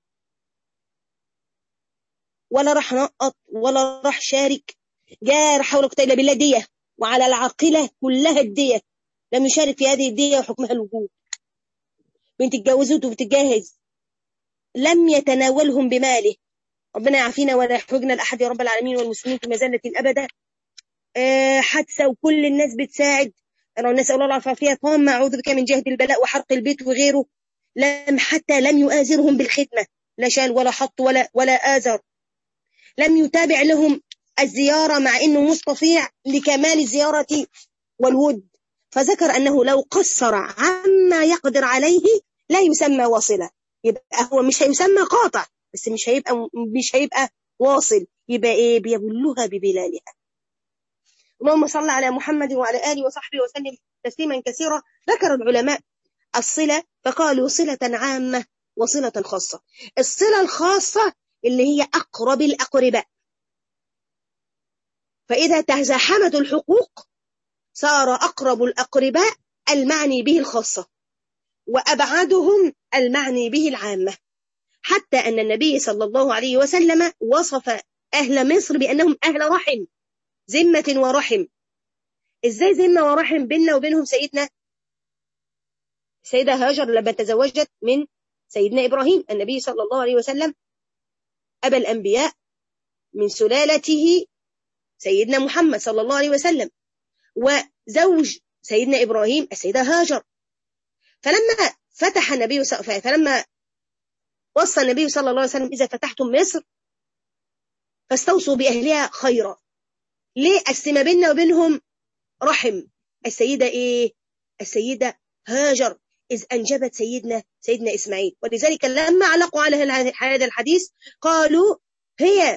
ولا راح نقط ولا راح شارك جاء حول قتال إلا بالله دية وعلى العاقلة كلها الدية لم يشارك في هذه الدية وحكمها الوجود بنت اتجوزت وبتجهز لم يتناولهم بماله ربنا يعافينا ولا يحرجنا لأحد يا رب العالمين والمسلمين في مزلة أبدا أه حادثة وكل الناس بتساعد أنا نسأل الله العافية اللهم أعوذ بك من جهد البلاء وحرق البيت وغيره لم حتى لم يؤازرهم بالخدمة لا شال ولا حط ولا ولا آزر لم يتابع لهم الزيارة مع أنه مستطيع لكمال الزيارة والود فذكر أنه لو قصر عما يقدر عليه لا يسمى واصلا يبقى هو مش هيسمى قاطع بس مش هيبقى مش هيبقى واصل يبقى ايه بيبلها ببلالها اللهم صل على محمد وعلى اله وصحبه وسلم تسليما كثيرا ذكر العلماء الصله فقالوا صله عامه وصله خاصه الصله الخاصه اللي هي اقرب الاقرباء فاذا تزاحمت الحقوق صار اقرب الاقرباء المعني به الخاصه وابعدهم المعني به العامه حتى أن النبي صلى الله عليه وسلم وصف أهل مصر بأنهم أهل رحم ذمة ورحم إزاي ذمة ورحم بيننا وبينهم سيدنا سيدة هاجر لما تزوجت من سيدنا إبراهيم النبي صلى الله عليه وسلم أبا الأنبياء من سلالته سيدنا محمد صلى الله عليه وسلم وزوج سيدنا إبراهيم السيدة هاجر فلما فتح النبي فلما وصى النبي صلى الله عليه وسلم إذا فتحتم مصر فاستوصوا بأهلها خيرا ليه أسم بيننا وبينهم رحم السيدة إيه السيدة هاجر إذ أنجبت سيدنا سيدنا إسماعيل ولذلك لما علقوا على هذا الحديث قالوا هي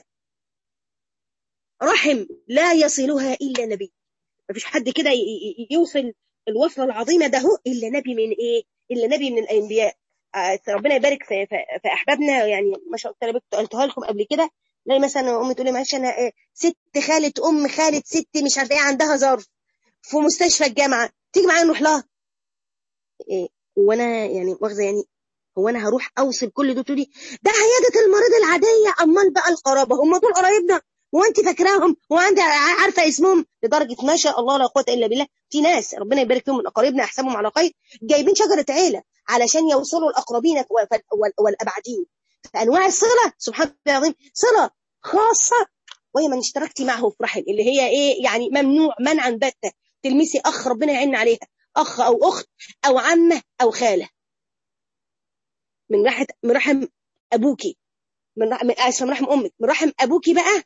رحم لا يصلها إلا نبي ما فيش حد كده يوصل الوصلة العظيمة ده إلا نبي من إيه إلا نبي من الأنبياء ربنا يبارك في, في, في احبابنا يعني ما شاء الله قلتها لكم قبل كده زي مثلا امي تقول لي معلش انا ست خاله ام خاله ست مش عارفه ايه عندها ظرف في مستشفى الجامعه تيجي معايا نروح لها إيه وانا يعني واخذه يعني هو انا هروح اوصل كل دول تقولي ده عياده المريض العاديه امال بقى القرابه هم دول قرايبنا هو انت فاكراهم هو انت عارفه اسمهم لدرجه ما شاء الله لا قوه الا بالله في ناس ربنا يبارك فيهم من اقاربنا احسبهم على خير جايبين شجره عيله علشان يوصلوا الاقربين والابعدين فانواع الصله سبحان الله العظيم صله خاصه وهي من اشتركتي معه في رحم اللي هي ايه يعني ممنوع منعا باتا تلمسي اخ ربنا يعين عليها اخ او اخت او عمه او خاله من رحم من رحم ابوكي من رحم اسف من رحم امك من رحم ابوكي بقى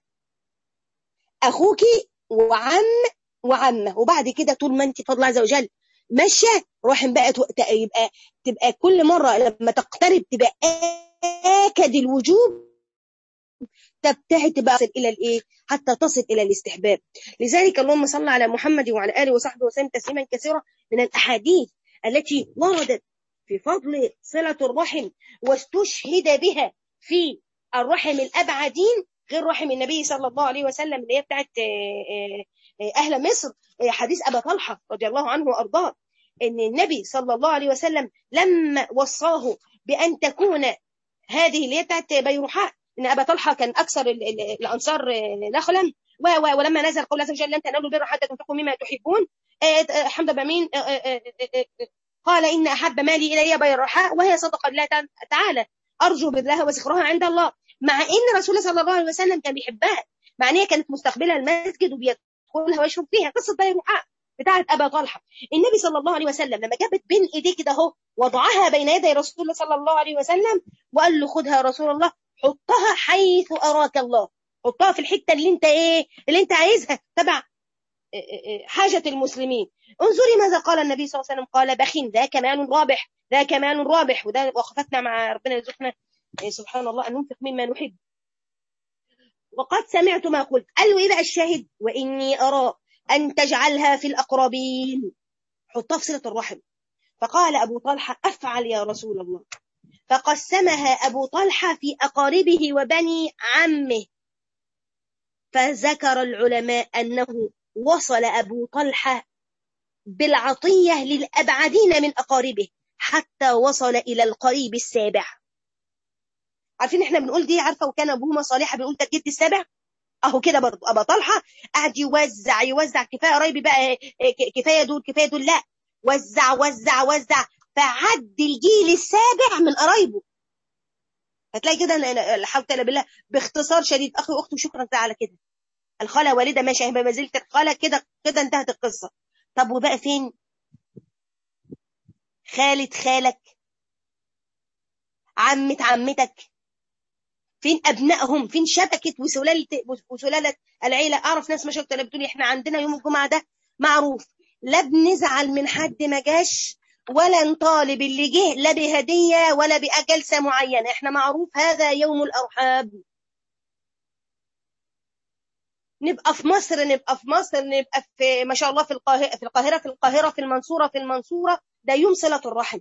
اخوكي وعم وعمه وبعد كده طول ما انت فضل عز وجل ماشيه رحم بقى يبقى تبقى كل مره لما تقترب تبقى اكد الوجوب تبتعد تبقى تصل الى الايه حتى تصل الى الاستحباب لذلك اللهم صل على محمد وعلى اله وصحبه وسلم تسليما كثيرا من الاحاديث التي وردت في فضل صله الرحم واستشهد بها في الرحم الابعدين غير رحم النبي صلى الله عليه وسلم اللي هي بتاعت اهل مصر حديث ابا طلحه رضي الله عنه وارضاه ان النبي صلى الله عليه وسلم لما وصاه بان تكون هذه اللي هي بتاعت بيروحاء ان ابا طلحه كان اكثر الانصار نخلا ولما نزل قول عز وجل لن تنالوا البر حتى تنفقوا مما تحبون حمد بمين قال ان احب مالي الي بيروحاء وهي صدقه الله تعالى ارجو بذلها وذكرها عند الله مع ان رسول الله صلى الله عليه وسلم كان بيحبها مع ان هي كانت مستقبله المسجد وبيدخلها ويشرب فيها قصه بيروحاء بتاعه ابا طلحه النبي صلى الله عليه وسلم لما جابت بين ايديه كده اهو وضعها بين يدي رسول الله صلى الله عليه وسلم وقال له خدها يا رسول الله حطها حيث اراك الله حطها في الحته اللي انت ايه اللي انت عايزها تبع حاجه المسلمين انظري ماذا قال النبي صلى الله عليه وسلم قال بخين ذا كمال رابح ذا كمال رابح وده وقفتنا مع ربنا يرزقنا سبحان الله ان ننفق مما نحب وقد سمعت ما قلت قال له ايه بقى الشاهد واني ارى أن تجعلها في الأقربين حطها في صلة الرحم فقال أبو طلحة أفعل يا رسول الله فقسمها أبو طلحة في أقاربه وبني عمه فذكر العلماء أنه وصل أبو طلحة بالعطية للأبعدين من أقاربه حتى وصل إلى القريب السابع عارفين احنا بنقول دي عارفة وكان أبوهما صالحة بنقول ده الجد السابع اهو كده برضه ابا طلحه قعد يوزع يوزع كفايه قرايبي بقى كفايه دول كفايه دول لا وزع وزع وزع فعد الجيل السابع من قرايبه هتلاقي كده لا حول ولا بالله باختصار شديد اخي واختي شكرا على كده الخاله والده ماشي هيبقى ما زلت الخاله كده كده انتهت القصه طب وبقى فين خالة خالك عمة عمتك فين ابنائهم فين شبكه وسلاله وسلاله العيله اعرف ناس ما شفت بتقولي احنا عندنا يوم الجمعه ده معروف لا بنزعل من حد ما جاش ولا نطالب اللي جه لا بهديه ولا بجلسه معينه احنا معروف هذا يوم الارحاب نبقى في مصر نبقى في مصر نبقى في ما شاء الله في القاهره في القاهره في القاهره في المنصوره في المنصوره ده يوم صله الرحم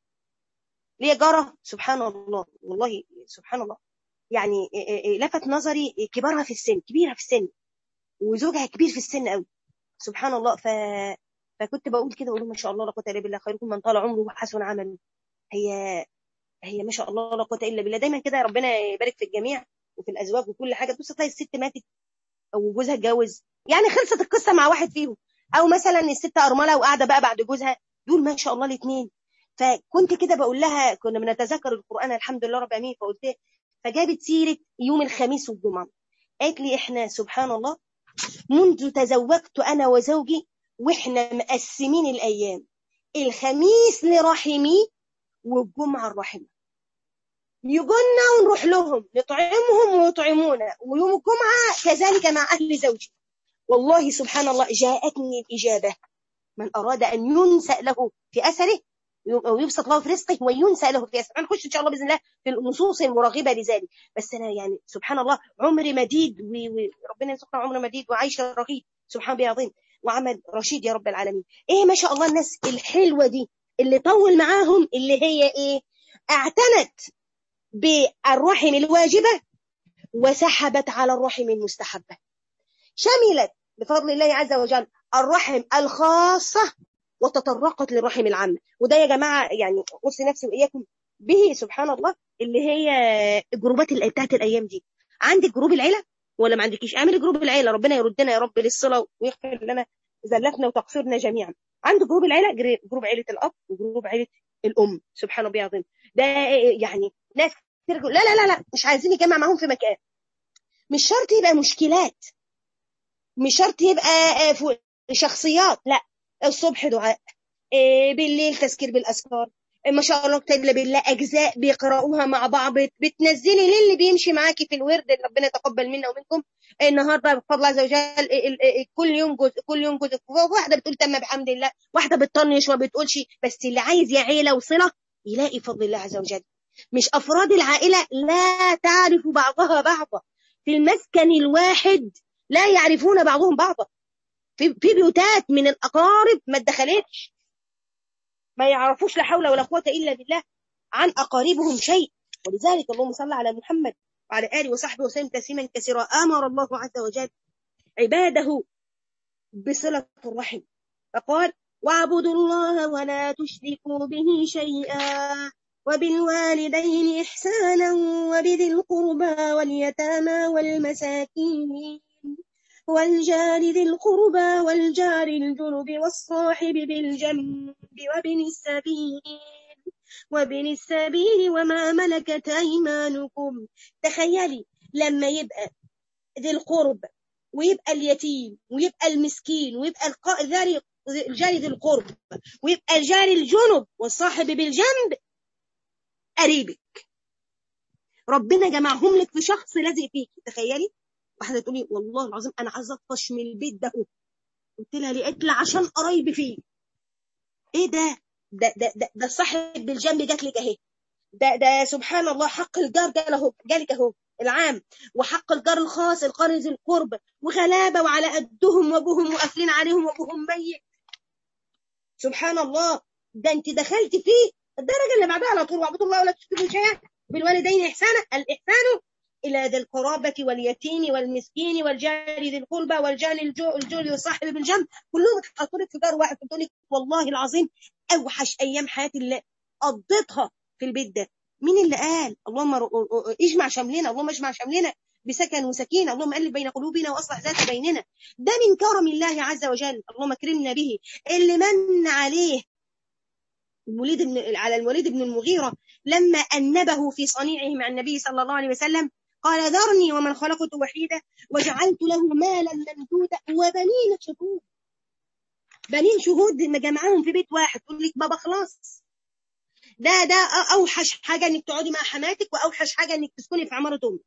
ليه جاره سبحان الله والله سبحان الله يعني لفت نظري كبارها في السن كبيره في السن وزوجها كبير في السن قوي سبحان الله ف... فكنت بقول كده اقول ما شاء الله لا قوه الا بالله خيركم من طال عمره وحسن عمله هي هي ما شاء الله لا قوه الا بالله دايما كده ربنا يبارك في الجميع وفي الازواج وكل حاجه تبص تلاقي الست ماتت او جوزها اتجوز يعني خلصت القصه مع واحد فيهم او مثلا الست ارمله وقاعده بقى بعد جوزها دول ما شاء الله الاثنين فكنت كده بقول لها كنا بنتذكر القران الحمد لله رب العالمين فقلت فجابت سيره يوم الخميس والجمعه قالت لي احنا سبحان الله منذ تزوجت انا وزوجي واحنا مقسمين الايام الخميس لرحمي والجمعه الرحمه يجونا ونروح لهم نطعمهم ويطعمونا ويوم الجمعه كذلك مع اهل زوجي والله سبحان الله جاءتني الاجابه من اراد ان ينسأ له في اثره او يبسط له في رزقه وينسى له في اثره هنخش ان شاء الله باذن الله في النصوص المراغبه لذلك بس انا يعني سبحان الله عمر مديد وربنا يرزقنا عمر مديد وعيش رغيد سبحان الله العظيم وعمل رشيد يا رب العالمين ايه ما شاء الله الناس الحلوه دي اللي طول معاهم اللي هي ايه اعتنت بالرحم الواجبه وسحبت على الرحم المستحبه شملت بفضل الله عز وجل الرحم الخاصه وتطرقت للرحم العامه وده يا جماعه يعني اوصي نفسي واياكم به سبحان الله اللي هي الجروبات بتاعت الايام دي عندك جروب العيله ولا ما عندكيش اعملي جروب العيله ربنا يردنا يا رب للصلاه ويغفر لنا زلتنا وتقصيرنا جميعا عند جروب العيله جروب عيله الاب وجروب عيله الام سبحان الله العظيم ده يعني ناس كتير لا لا لا لا مش عايزين نجمع معاهم في مكان مش شرط يبقى مشكلات مش شرط يبقى شخصيات لا الصبح دعاء بالليل تذكير بالاذكار ما شاء الله الا بالله اجزاء بيقراوها مع بعض بتنزلي للي بيمشي معاكي في الورد ربنا يتقبل منا ومنكم النهارده بفضل الله عز وجل كل يوم جزء كل يوم جزء واحده بتقول تم بحمد الله واحده بتطنش وما بتقولش بس اللي عايز يا عيله وصله يلاقي فضل الله عز وجل مش افراد العائله لا تعرف بعضها بعضا في المسكن الواحد لا يعرفون بعضهم بعضا في في بيوتات من الاقارب ما اتدخلتش ما يعرفوش لا حول ولا قوه الا بالله عن اقاربهم شيء ولذلك اللهم صل على محمد وعلى اله وصحبه وسلم تسليما كثيرا امر الله عز وجل عباده بصله الرحم فقال واعبدوا الله ولا تشركوا به شيئا وبالوالدين إحسانا وبذي القربى واليتامى والمساكين والجار ذي القربى والجار الجنب والصاحب بالجنب وابن السبيل وابن السبيل وما ملكت أيمانكم تخيلي لما يبقى ذي القرب ويبقى اليتيم ويبقى المسكين ويبقى الجار ذي القرب ويبقى الجار الجنب والصاحب بالجنب قريبك ربنا جمعهم لك في شخص لازق فيك تخيلي واحده تقولي والله العظيم انا عايزه اطفش من البيت ده قلت لها ليه قالت لي عشان قرايبي فيه ايه ده ده ده ده, ده صاحب بالجنب جات لك اهي ده ده سبحان الله حق الجار جال اهو جالك اهو العام وحق الجار الخاص القار ذي القرب وغلابه وعلى قدهم وابوهم وقافلين عليهم وابوهم ميت سبحان الله ده انت دخلت فيه الدرجه اللي بعدها على طول واعبدوا الله ولا تشركوا شيئا بالوالدين احسانا الاحسان الى ذي القرابه واليتيم والمسكين والجار ذي القربى والجار الجول والصاحب بالجنب كلهم اتحطوا لك في دار واحد قلت لك والله العظيم اوحش ايام حياتي اللي قضيتها في البيت ده مين اللي قال اللهم اجمع شملنا اللهم اجمع شملنا بسكن وسكينه اللهم الف بين قلوبنا واصلح ذات بيننا ده من كرم الله عز وجل اللهم اكرمنا به اللي من عليه الوليد بن على الوليد بن المغيرة لما أنبه في صنيعه مع النبي صلى الله عليه وسلم قال ذرني ومن خلقت وحيدا وجعلت له مالا ممدودا وبنين شهود بنين شهود مجمعهم في بيت واحد تقول لك بابا خلاص ده ده اوحش حاجه انك تقعدي مع حماتك واوحش حاجه انك تسكني في عماره امك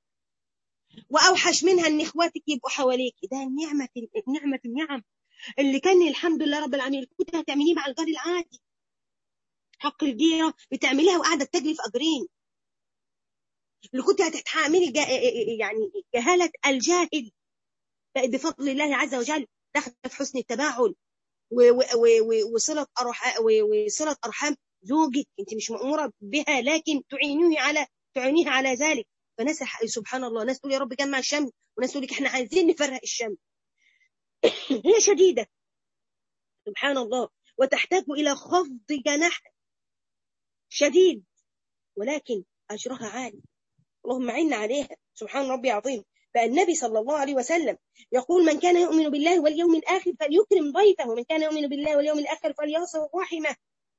واوحش منها ان اخواتك يبقوا حواليك ده النعمه نعمه النعم اللي كان الحمد لله رب العالمين كنت هتعمليه مع الجار العادي حق الجيرة بتعمليها وقاعدة تجري في أجرين اللي كنت هتتعاملي جا يعني جهالة الجاهل بقت بفضل الله عز وجل دخلت في حسن التباعل وصلة أرحام وصلة أرحام زوجك أنت مش مأمورة بها لكن تعينيه على تعينيه على ذلك فناس سبحان الله ناس تقول يا رب جمع الشمل وناس تقول لك احنا عايزين نفرق الشمل هي شديدة سبحان الله وتحتاج إلى خفض جناح شديد ولكن أجرها عالي اللهم عنا عليها سبحان ربي عظيم فالنبي صلى الله عليه وسلم يقول من كان يؤمن بالله واليوم الآخر فليكرم ضيفه ومن كان يؤمن بالله واليوم الآخر فليصل رحمه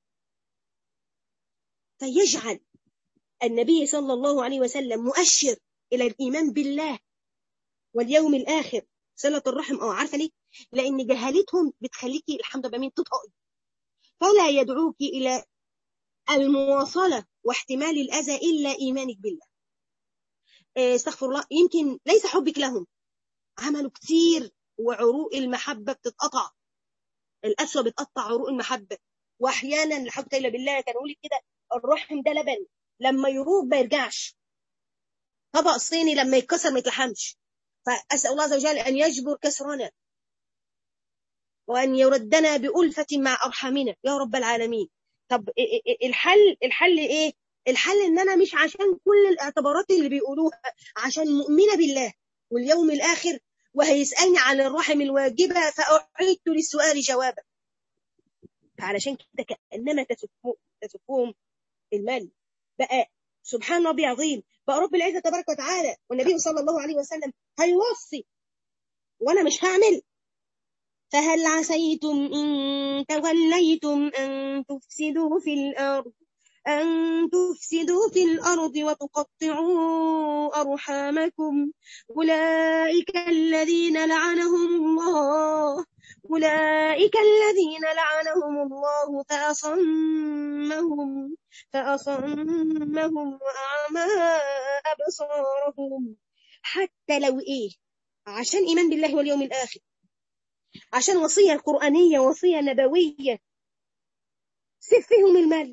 فيجعل النبي صلى الله عليه وسلم مؤشر إلى الإيمان بالله واليوم الآخر صلة الرحم اه عارفة ليه؟ لأن جهالتهم بتخليكي الحمد لله مين تطقي فلا يدعوك إلى المواصلة واحتمال الأذى إلا إيمانك بالله استغفر الله يمكن ليس حبك لهم عملوا كتير وعروق المحبة بتتقطع الأسوأ بتقطع عروق المحبة وأحيانا لا حول إلا بالله كان يقول كده الرحم ده لبن لما يروب ما يرجعش طبق الصيني لما يتكسر ما يتلحمش فأسأل الله عز وجل أن يجبر كسرنا وأن يردنا بألفة مع أرحامنا يا رب العالمين طب الحل الحل إيه الحل ان انا مش عشان كل الاعتبارات اللي بيقولوها عشان مؤمنه بالله واليوم الاخر وهيسالني عن الرحم الواجبه فاعيدت للسؤال جوابا فعلشان كده كانما تسفهم المال بقى سبحان ربي عظيم بقى رب العزه تبارك وتعالى والنبي صلى الله عليه وسلم هيوصي وانا مش هعمل فهل عسيتم ان توليتم ان تفسدوا في الارض أن تفسدوا في الأرض وتقطعوا أرحامكم أولئك الذين لعنهم الله أولئك الذين لعنهم الله فأصمهم فأصمهم وأعمى أبصارهم حتى لو إيه عشان إيمان بالله واليوم الآخر عشان وصية القرآنية وصية نبوية سفهم المال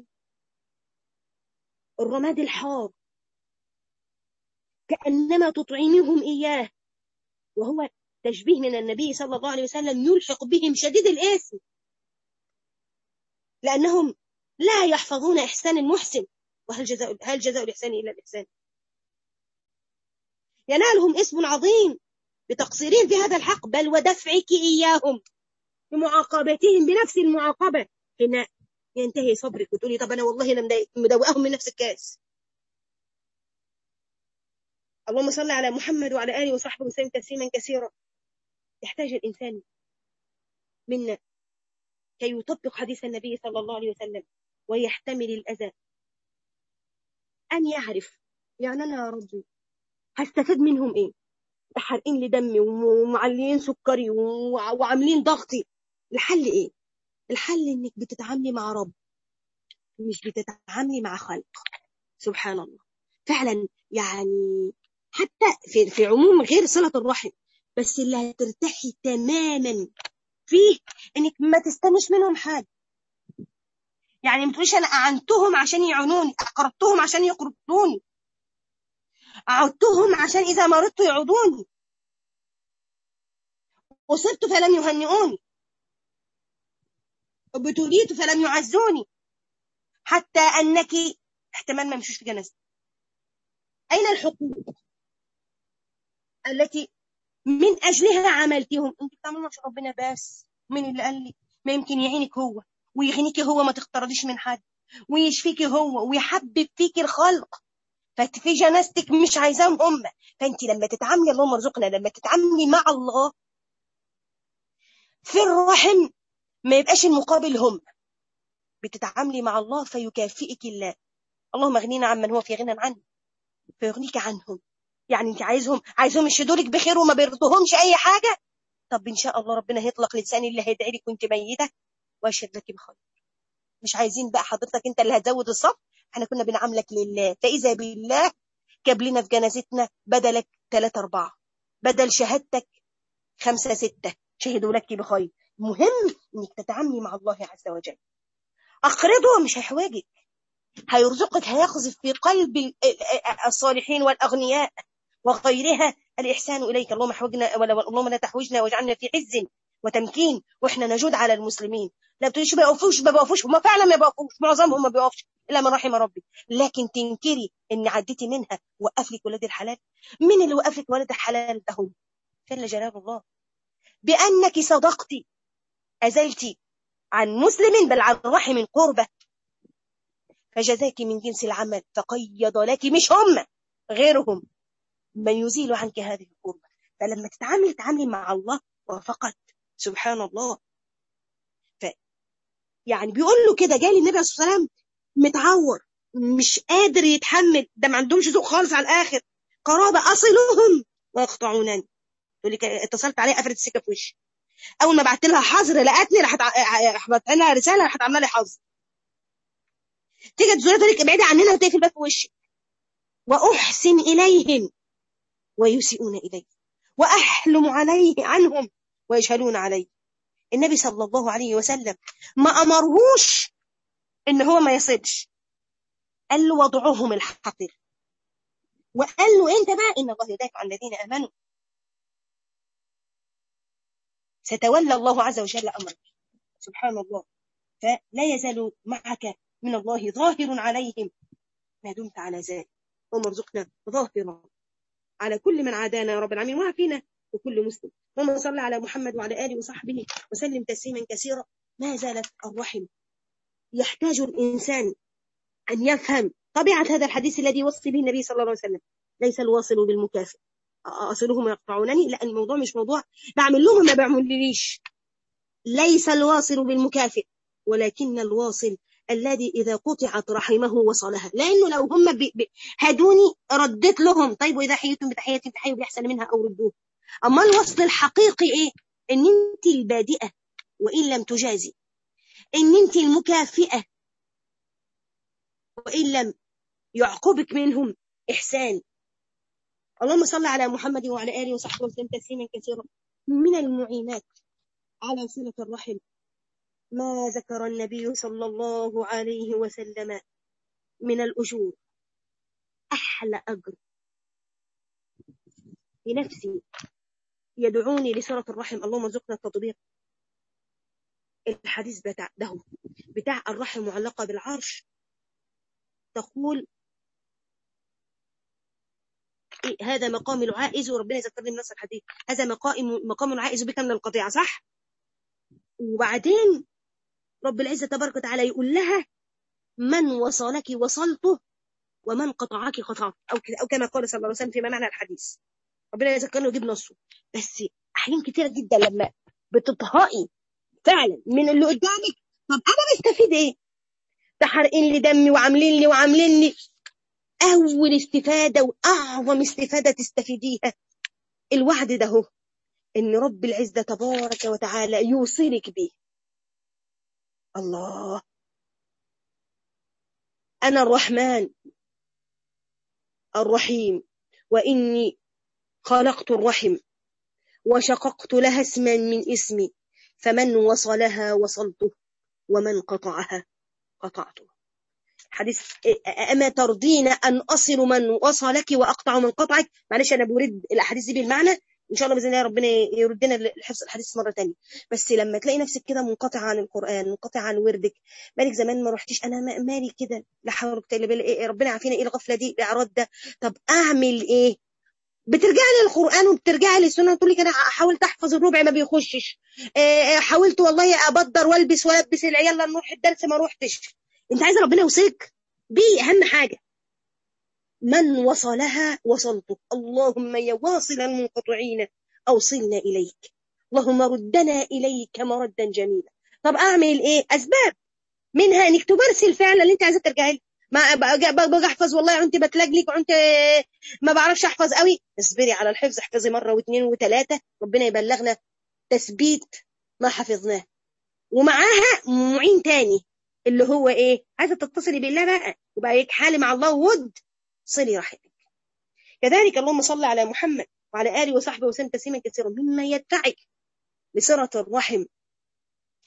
الرماد الحار كأنما تطعمهم إياه وهو تشبيه من النبي صلى الله عليه وسلم يلحق بهم شديد الإثم لأنهم لا يحفظون إحسان المحسن وهل جزاء هل جزاء الإحسان إلا الإحسان ينالهم اسم عظيم بتقصيرهم في هذا الحق بل ودفعك إياهم بمعاقبتهم بنفس المعاقبة هنا ينتهي صبرك وتقولي طب انا والله انا مدوقاهم من نفس الكاس اللهم صل على محمد وعلى اله وصحبه وسلم تسليما كثيرا يحتاج الانسان منا كي يطبق حديث النبي صلى الله عليه وسلم ويحتمل الاذى ان يعرف يعني انا يا ربي هستفاد منهم ايه حارقين لي دمي ومعلين سكري وعاملين ضغطي الحل ايه الحل انك بتتعاملي مع رب مش بتتعاملي مع خلق سبحان الله فعلا يعني حتى في, في عموم غير صلة الرحم بس اللي هترتاحي تماما فيه انك ما تستنيش منهم حاجة يعني ما تقوليش انا اعنتهم عشان يعونوني اقرضتهم عشان يقرضوني عدتهم عشان اذا مرضت يعودوني وصرت فلم يهنئوني ابتليت فلم يعزوني حتى أنك احتمال ما يمشوش في جنازتي أين الحقوق التي من أجلها عملتهم أنت بتعملوا عشان ربنا بس من اللي قال لي ما يمكن يعينك هو ويغنيك هو ما تختارضيش من حد ويشفيك هو ويحبب فيك الخلق ففي جنازتك مش عايزاهم هم فانت لما تتعاملي اللهم ارزقنا لما تتعاملي مع الله في الرحم ما يبقاش المقابل هم بتتعاملي مع الله فيكافئك الله اللهم اغنينا عمن هو في غنى عنه فيغنيك عنهم يعني انت عايزهم عايزهم يشهدوا لك بخير وما بيرضوهمش اي حاجه طب ان شاء الله ربنا هيطلق لساني اللي هيدعي لك وانت ميته واشهد لك بخير مش عايزين بقى حضرتك انت اللي هتزود الصف احنا كنا بنعاملك لله فاذا بالله جاب لنا في جنازتنا بدلك ثلاثة أربعة بدل شهادتك خمسة ستة شهدوا لك بخير مهم انك تتعاملي مع الله عز وجل اقرضه مش هيحوجك هيرزقك هيقذف في قلب الصالحين والاغنياء وغيرها الاحسان اليك اللهم احوجنا اللهم لا تحوجنا واجعلنا في عز وتمكين واحنا نجود على المسلمين لا بتقوليش ما بيوقفوش ما بيوقفوش هم فعلا ما بيوقفوش معظمهم ما بيوقفش الا من رحم ربي لكن تنكري ان عديتي منها وقف لك ولاد الحلال مين اللي وقف لك ولاد الحلال ده هم جل جلال الله بانك صدقتي ازلتي عن مسلم بل عن رحم قربه فجزاك من جنس العمل فقيض لك مش هم غيرهم من يزيل عنك هذه القربة فلما تتعامل تعاملي مع الله وفقط سبحان الله ف يعني بيقول له كده جالي النبي صلى الله عليه وسلم متعور مش قادر يتحمل ده ما عندهمش ذوق خالص على الاخر قرابه اصلهم ويقطعونني تقول لك اتصلت عليها قفلت السكه في وشي اول ما بعت لها حظر لقتني راحت بعت لها رساله راحت عامله لي حظر تيجي تزوري طريق ابعدي عننا وتقفل الباب في وشي واحسن اليهم ويسيئون الي واحلم عليه عنهم ويجهلون علي النبي صلى الله عليه وسلم ما امرهوش ان هو ما يصدش قال له وضعهم الحقير وقال له انت بقى ان الله يدافع عن الذين امنوا ستولى الله عز وجل امرك سبحان الله فلا يزال معك من الله ظاهر عليهم ما دمت على ذلك اللهم ارزقنا ظاهرا على كل من عادانا يا رب العالمين وعافينا وكل مسلم اللهم صل على محمد وعلى اله وصحبه وسلم تسليما كثيرا ما زالت الرحم يحتاج الانسان ان يفهم طبيعه هذا الحديث الذي وصي به النبي صلى الله عليه وسلم ليس الواصل بالمكافئ اصلهم يقطعونني لا الموضوع مش موضوع بعمل لهم ما بعملليش ليس الواصل بالمكافئ ولكن الواصل الذي إذا قطعت رحمه وصلها لأنه لو هم هدوني رديت لهم طيب وإذا حييتم بتحية تحيوا بأحسن منها أو ردوه أما الوصل الحقيقي إيه إن أنت البادئة وإن لم تجازي إن أنت المكافئة وإن لم يعقبك منهم إحسان اللهم صل على محمد وعلى آله وصحبه وسلم تسليما كثيرا من المعينات على صلة الرحم ما ذكر النبي صلى الله عليه وسلم من الأجور أحلى أجر بنفسي يدعوني لصلة الرحم اللهم ارزقنا التطبيق الحديث بتاع ده بتاع الرحم معلقة بالعرش تقول إيه هذا مقام العائز وربنا يذكرني من نص الحديث هذا مقام مقام العائز بك من القطيعة صح وبعدين رب العزة تبارك وتعالى يقول لها من وصلك وصلته ومن قطعك قطعت أو, أو كما قال صلى الله عليه وسلم فيما معنى الحديث ربنا يذكرنا ويجيب نصه بس أحيان كتيرة جدا لما بتطهقي فعلا من اللي قدامك طب أنا بستفيد إيه؟ ده حارقين لي دمي وعاملين لي وعاملين لي أول استفادة وأعظم استفادة تستفيديها الوعد ده هو إن رب العزة تبارك وتعالى يوصلك به الله أنا الرحمن الرحيم وإني خلقت الرحم وشققت لها اسما من اسمي فمن وصلها وصلته ومن قطعها قطعته حديث أما ترضين أن أصل من وصلك وأقطع من قطعك معلش أنا برد الأحاديث دي بالمعنى ان شاء الله باذن الله ربنا يردنا لحفظ الحديث مره ثانيه بس لما تلاقي نفسك كده منقطعه عن القران منقطعه عن وردك بالك زمان ما رحتيش انا مالي كده لا حول ولا قوه الا بالله إيه ربنا عافينا ايه الغفله دي الاعراض ده طب اعمل ايه بترجعي للقران وبترجعي للسنه تقول لك انا حاولت احفظ الربع ما بيخشش إيه حاولت والله ابدر والبس والبس العيال لما نروح الدرس ما روحتش انت عايزه ربنا يوصيك دي اهم حاجه من وصلها وصلته اللهم يا واصل المنقطعين أوصلنا إليك اللهم ردنا إليك مردا جميلا طب أعمل إيه أسباب منها إنك تمارسي الفعل اللي أنت عايزة ترجعي له ما باجي احفظ والله كنت بتلجلك وانت ما بعرفش احفظ قوي اصبري على الحفظ احفظي مره واثنين وثلاثه ربنا يبلغنا تثبيت ما حفظناه ومعاها معين تاني اللي هو ايه عايزه تتصلي بالله بقى وبقى حالي مع الله ود صلي رحمك كذلك اللهم صل على محمد وعلى آله وصحبه وسلم تسليما كثيرا مما يدفعك لصلة الرحم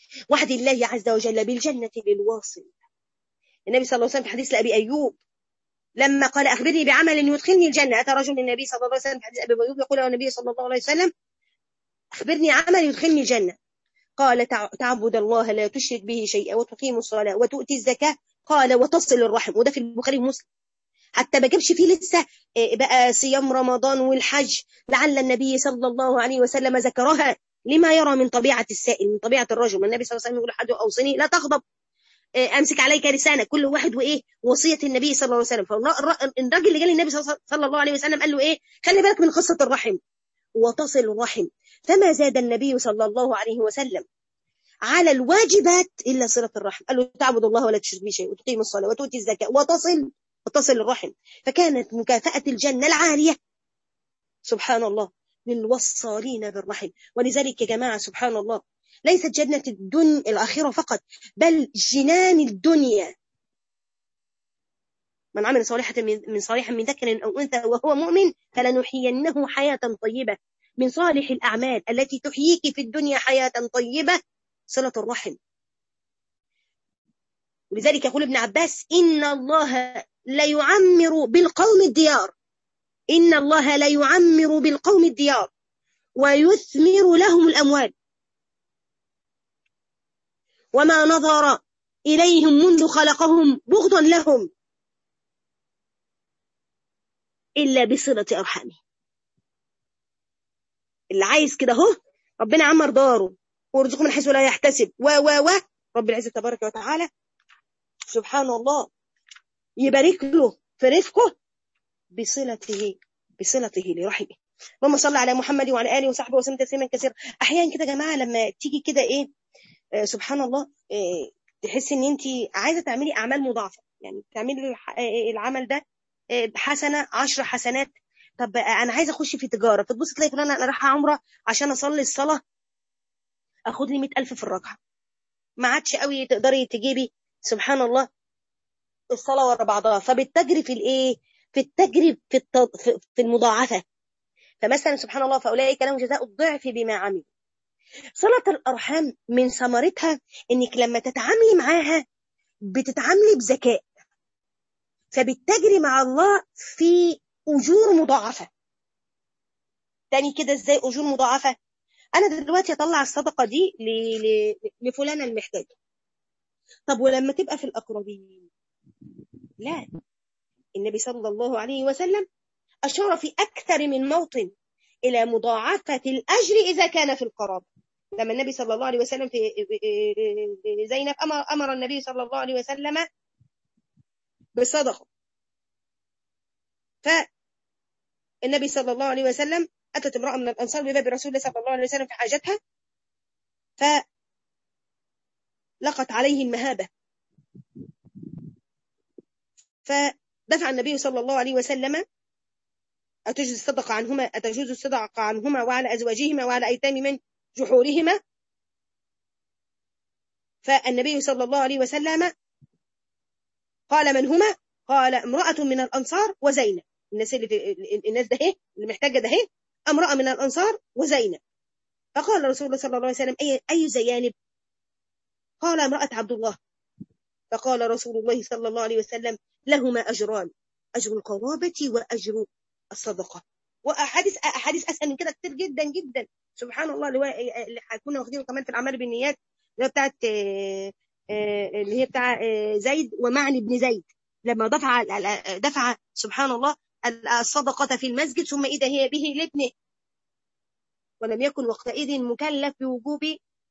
وعد الله عز وجل بالجنة للواصل النبي صلى الله عليه وسلم في حديث لأبي أيوب لما قال أخبرني بعمل يدخلني الجنة أتى رجل النبي صلى الله عليه وسلم في حديث أبي أيوب يقول له النبي صلى الله عليه وسلم أخبرني عمل يدخلني الجنة قال تعبد الله لا تشرك به شيئا وتقيم الصلاة وتؤتي الزكاة قال وتصل الرحم وده في البخاري ومسلم حتى ما جابش فيه لسه بقى صيام رمضان والحج لعل النبي صلى الله عليه وسلم ذكرها لما يرى من طبيعة السائل من طبيعة الرجل النبي صلى الله عليه وسلم يقول حد أوصني لا تغضب امسك عليك لسانك كل واحد وايه وصيه النبي صلى الله عليه وسلم فالراجل اللي جالي النبي صلى الله عليه وسلم قال له ايه خلي بالك من قصه الرحم وتصل الرحم فما زاد النبي صلى الله عليه وسلم على الواجبات الا صله الرحم قال له تعبد الله ولا تشرك به شيء وتقيم الصلاه وتؤتي الزكاه وتصل وتصل الرحم فكانت مكافاه الجنه العاليه سبحان الله للوصالين بالرحم ولذلك يا جماعه سبحان الله ليست جنة الدنيا الآخرة فقط بل جنان الدنيا من عمل صالحة من صالحا من ذكر أو أنثى وهو مؤمن فلنحيينه حياة طيبة من صالح الأعمال التي تحييك في الدنيا حياة طيبة صلة الرحم ولذلك يقول ابن عباس إن الله لا يعمر بالقوم الديار إن الله لا يعمر بالقوم الديار ويثمر لهم الأموال وما نظر إليهم منذ خلقهم بغضا لهم إلا بصلة أرحامه اللي عايز كده اهو ربنا عمر داره ويرزقه من حيث لا يحتسب و و و رب العزة تبارك وتعالى سبحان الله يبارك له في رزقه بصلته بصلته لرحمه اللهم صل على محمد وعلى اله وصحبه وسلم تسليما كثيرا احيانا كده يا جماعه لما تيجي كده ايه آه سبحان الله آه تحس ان انت عايزه تعملي اعمال مضاعفه يعني تعملي العمل ده آه حسنه عشر حسنات طب انا عايزه اخش في تجاره فتبص تلاقي فلانه انا رايحه عمره عشان اصلي الصلاه اخد لي 100000 في الركعه ما عادش قوي تقدري تجيبي سبحان الله الصلاه ورا بعضها فبتجري في الايه في التجري في التض... في المضاعفه فمثلا سبحان الله فاولئك لهم جزاء الضعف بما عملوا صلة الأرحام من ثمرتها إنك لما تتعاملي معاها بتتعاملي بذكاء فبتجري مع الله في أجور مضاعفة تاني كده إزاي أجور مضاعفة أنا دلوقتي أطلع الصدقة دي ل... ل... لفلانة المحتاجة طب ولما تبقى في الأقربين لا النبي صلى الله عليه وسلم أشار في أكثر من موطن إلى مضاعفة الأجر إذا كان في القرابة لما النبي صلى الله عليه وسلم في زينب أمر, أمر النبي صلى الله عليه وسلم بالصدقة فالنبي صلى الله عليه وسلم أتت امرأة من الأنصار بباب رسول الله صلى الله عليه وسلم في حاجتها فلقت عليه المهابة فدفع النبي صلى الله عليه وسلم أتجوز الصدقة عنهما أتجوز الصدقة عنهما وعلى أزواجهما وعلى أيتام من جحورهما فالنبي صلى الله عليه وسلم قال من هما قال امرأة من الأنصار وزينب الناس اللي في الناس ده هي اللي محتاجة ده هي امرأة من الأنصار وزينب فقال رسول الله صلى الله عليه وسلم أي, أي زيانب قال امرأة عبد الله فقال رسول الله صلى الله عليه وسلم لهما أجران أجر القرابة وأجر الصدقة وأحاديث أحاديث أسهل من كده كتير جدا جدا سبحان الله اللي كنا واخدينه كمان في الأعمال بالنيات اللي هي بتاعت اللي هي بتاع زيد ومعني بن زيد لما دفع دفع سبحان الله الصدقة في المسجد ثم إذا هي به لابنه ولم يكن وقتئذ مكلف بوجوب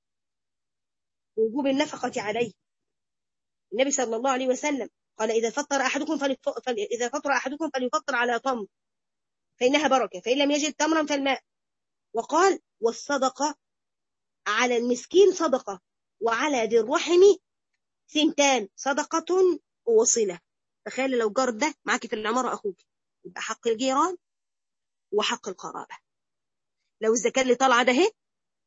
وجوب النفقة عليه النبي صلى الله عليه وسلم قال إذا فطر أحدكم فلف... فل... إذا فطر أحدكم فليفطر على تمر فإنها بركة فإن لم يجد تمرا فالماء وقال والصدقة على المسكين صدقة وعلى ذي الرحم ثنتان صدقة وصلة تخيل لو جار ده معاكي في العمارة أخوك يبقى حق الجيران وحق القرابة لو الزكاة اللي طالعة ده هي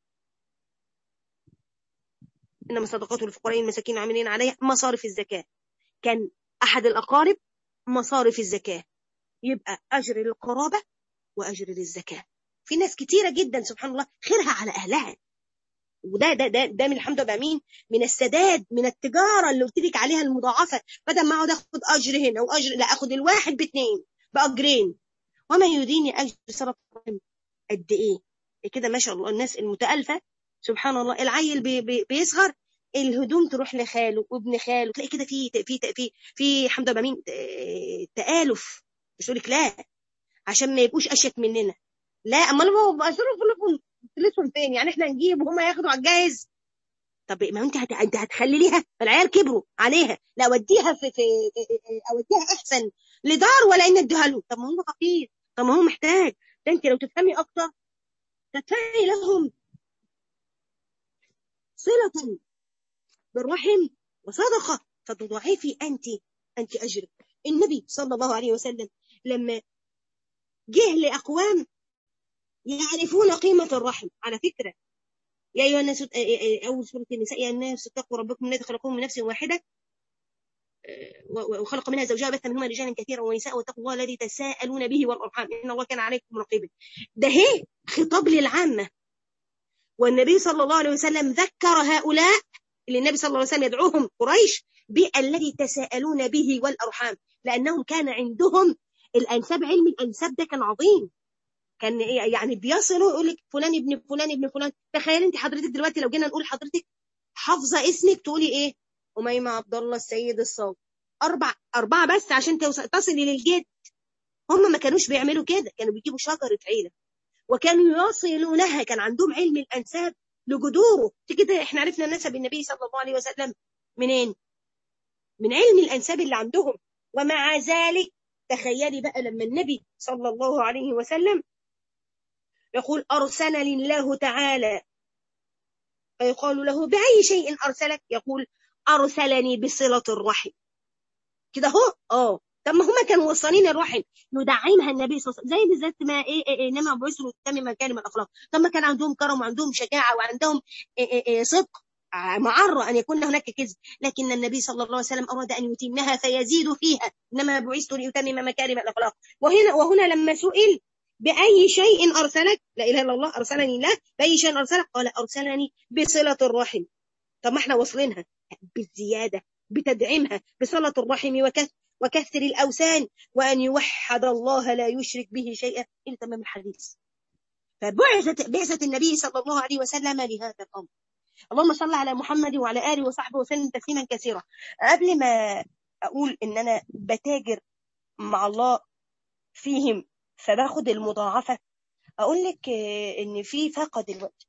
إنما صدقات الفقراء المساكين عاملين عليها مصارف الزكاة كان أحد الأقارب مصارف الزكاة يبقى أجر للقرابة وأجر للزكاة في ناس كتيرة جدا سبحان الله خيرها على أهلها وده ده ده ده من الحمد لله مين من السداد من التجاره اللي قلت لك عليها المضاعفه بدل ما اقعد اخد اجر هنا واجر لا اخد الواحد باثنين باجرين وما يديني اجر صله الرحم قد ايه كده ما شاء الله الناس المتالفه سبحان الله العيل بي بي بيصغر الهدوم تروح لخاله وابن خاله تلاقي كده في في في في الحمد لله مين تآلف مش لك لا عشان ما يبقوش اشيك مننا لا امال هو بقى فلوسهم فين يعني احنا نجيب وهم ياخدوا على الجاهز طب ما انت هت... انت هتخليها العيال كبروا عليها لا اوديها في, في اوديها احسن لدار ولا ان اديها له طب ما هو فقير طب ما هو محتاج ده انت لو تفهمي اكتر تدفعي لهم صلة بالرحم وصدقة فتضاعفي أنت أنت أجرك النبي صلى الله عليه وسلم لما جه لأقوام يعرفون قيمة الرحم على فكرة يا أيها الناس أول سورة النساء يا الناس اتقوا ربكم الذي خلقكم من نفس واحدة وخلق منها زوجها بث منهما رجالا كثيرا ونساء واتقوا الله الذي تساءلون به والارحام ان الله كان عليكم رقيبا ده هي خطاب للعامه والنبي صلى الله عليه وسلم ذكر هؤلاء اللي النبي صلى الله عليه وسلم يدعوهم قريش بالذي تساءلون به والارحام لانهم كان عندهم الانساب علم الانساب ده كان عظيم كان يعني بيصلوا يقول لك فلان ابن فلان ابن فلان تخيل انت حضرتك دلوقتي لو جينا نقول حضرتك حافظه اسمك تقولي ايه أميمة عبد الله السيد الصاوي أربع أربعة بس عشان تصلي للجد هم ما كانوش بيعملوا كده كانوا بيجيبوا شجرة عيلة وكانوا يصلونها كان عندهم علم الأنساب لجذوره كده احنا عرفنا نسب النبي صلى الله عليه وسلم منين من علم الأنساب اللي عندهم ومع ذلك تخيلي بقى لما النبي صلى الله عليه وسلم يقول أرسلني الله تعالى فيقال له بأي شيء أرسلك يقول أرسلني بصلة الرحم كده هو اه طب ما هما كانوا وصلين الرحم يدعمها النبي صلى الله عليه وسلم زي بالذات ما ايه, إيه, إيه انما بعثوا تتم مكارم الاخلاق طب ما كان عندهم كرم وعندهم شجاعه وعندهم إيه إيه إيه صدق معرة أن يكون هناك كذب لكن النبي صلى الله عليه وسلم أراد أن يتمها فيزيد فيها إنما بعثت لأتمم مكارم الأخلاق وهنا وهنا لما سئل بأي شيء أرسلك لا إله إلا الله أرسلني الله بأي شيء أرسلك قال أرسلني بصلة الرحم طب ما احنا واصلينها بالزيادة بتدعيمها بصلة الرحم وكثر وكثر الأوثان وأن يوحد الله لا يشرك به شيئا إلى تمام الحديث فبعثت بعثة النبي صلى الله عليه وسلم لهذا الأمر اللهم صل على محمد وعلى آله وصحبه وسلم تسليما كثيرا قبل ما أقول إن أنا بتاجر مع الله فيهم فباخد المضاعفة أقول لك إن في فاقة دلوقتي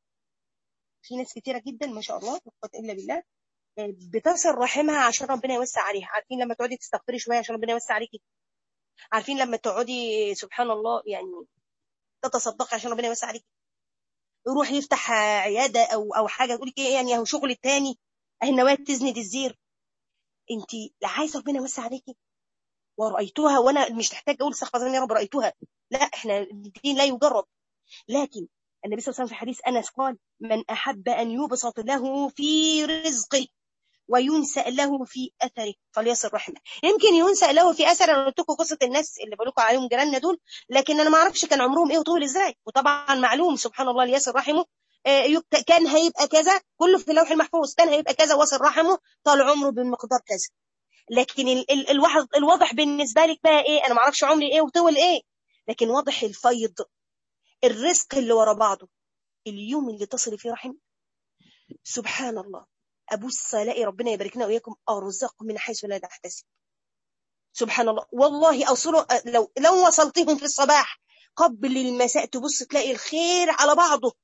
في ناس كتيرة جدا ما شاء الله لا قوة إلا بالله بتصل رحمها عشان ربنا يوسع عليها عارفين لما تقعدي تستغفري شويه عشان ربنا يوسع عليكي عارفين لما تقعدي سبحان الله يعني تتصدقي عشان ربنا يوسع عليكي يروح يفتح عياده او او حاجه تقولي ايه يعني اهو شغل التاني اهي النواه تزند الزير انت لا عايزه ربنا يوسع عليكي ورأيتها وانا مش تحتاج اقول استغفر الله يا رب رأيتها لا احنا الدين لا يجرب لكن النبي صلى الله عليه وسلم في حديث انس قال من احب ان يبسط له في رزقه وينسأ له في أثره فليصل رحمه يمكن ينسأ له في أثر أنا قلت لكم قصة الناس اللي بقول لكم عليهم جيراننا دول لكن أنا ما أعرفش كان عمرهم إيه وطول إزاي وطبعا معلوم سبحان الله ليصل رحمه كان هيبقى كذا كله في اللوح المحفوظ كان هيبقى كذا وصل رحمه طال عمره بمقدار كذا لكن ال ال الواحد الواضح بالنسبة لك بقى إيه أنا ما أعرفش عمري إيه وطول إيه لكن واضح الفيض الرزق اللي ورا بعضه اليوم اللي تصل فيه رحم سبحان الله ابص الاقي ربنا يبارك لنا واياكم ارزق من حيث لا تحتسب سبحان الله والله اوصلوا لو لو وصلتهم في الصباح قبل المساء تبص تلاقي الخير على بعضه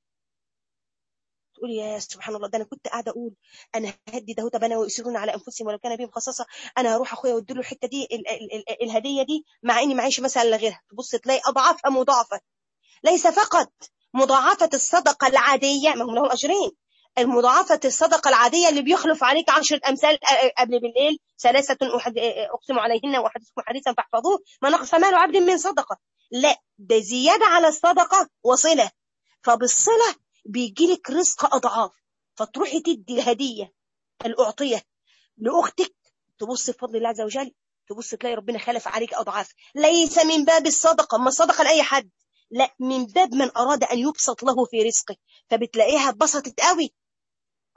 تقول يا سبحان الله ده انا كنت قاعده اقول انا هدي ده طب انا ويؤثرون على انفسهم ولو كان بهم خصاصه انا هروح اخويا وادي له الحته دي ال ال ال الهديه دي مع اني معيش مثلا الا غيرها تبص تلاقي اضعافها مضاعفه ليس فقط مضاعفه الصدقه العاديه ما هم لهم اجرين المضاعفة الصدقة العادية اللي بيخلف عليك عشرة أمثال قبل بالليل ثلاثة أقسم عليهن وأحدثكم حديثا فاحفظوه ما نقص مال عبد من صدقة لا ده زيادة على الصدقة وصلة فبالصلة بيجيلك رزق أضعاف فتروحي تدي الهدية الأعطية لأختك تبص بفضل الله عز وجل تبص تلاقي ربنا خلف عليك أضعاف ليس من باب الصدقة ما الصدقة لأي حد لا من باب من أراد أن يبسط له في رزقه فبتلاقيها اتبسطت قوي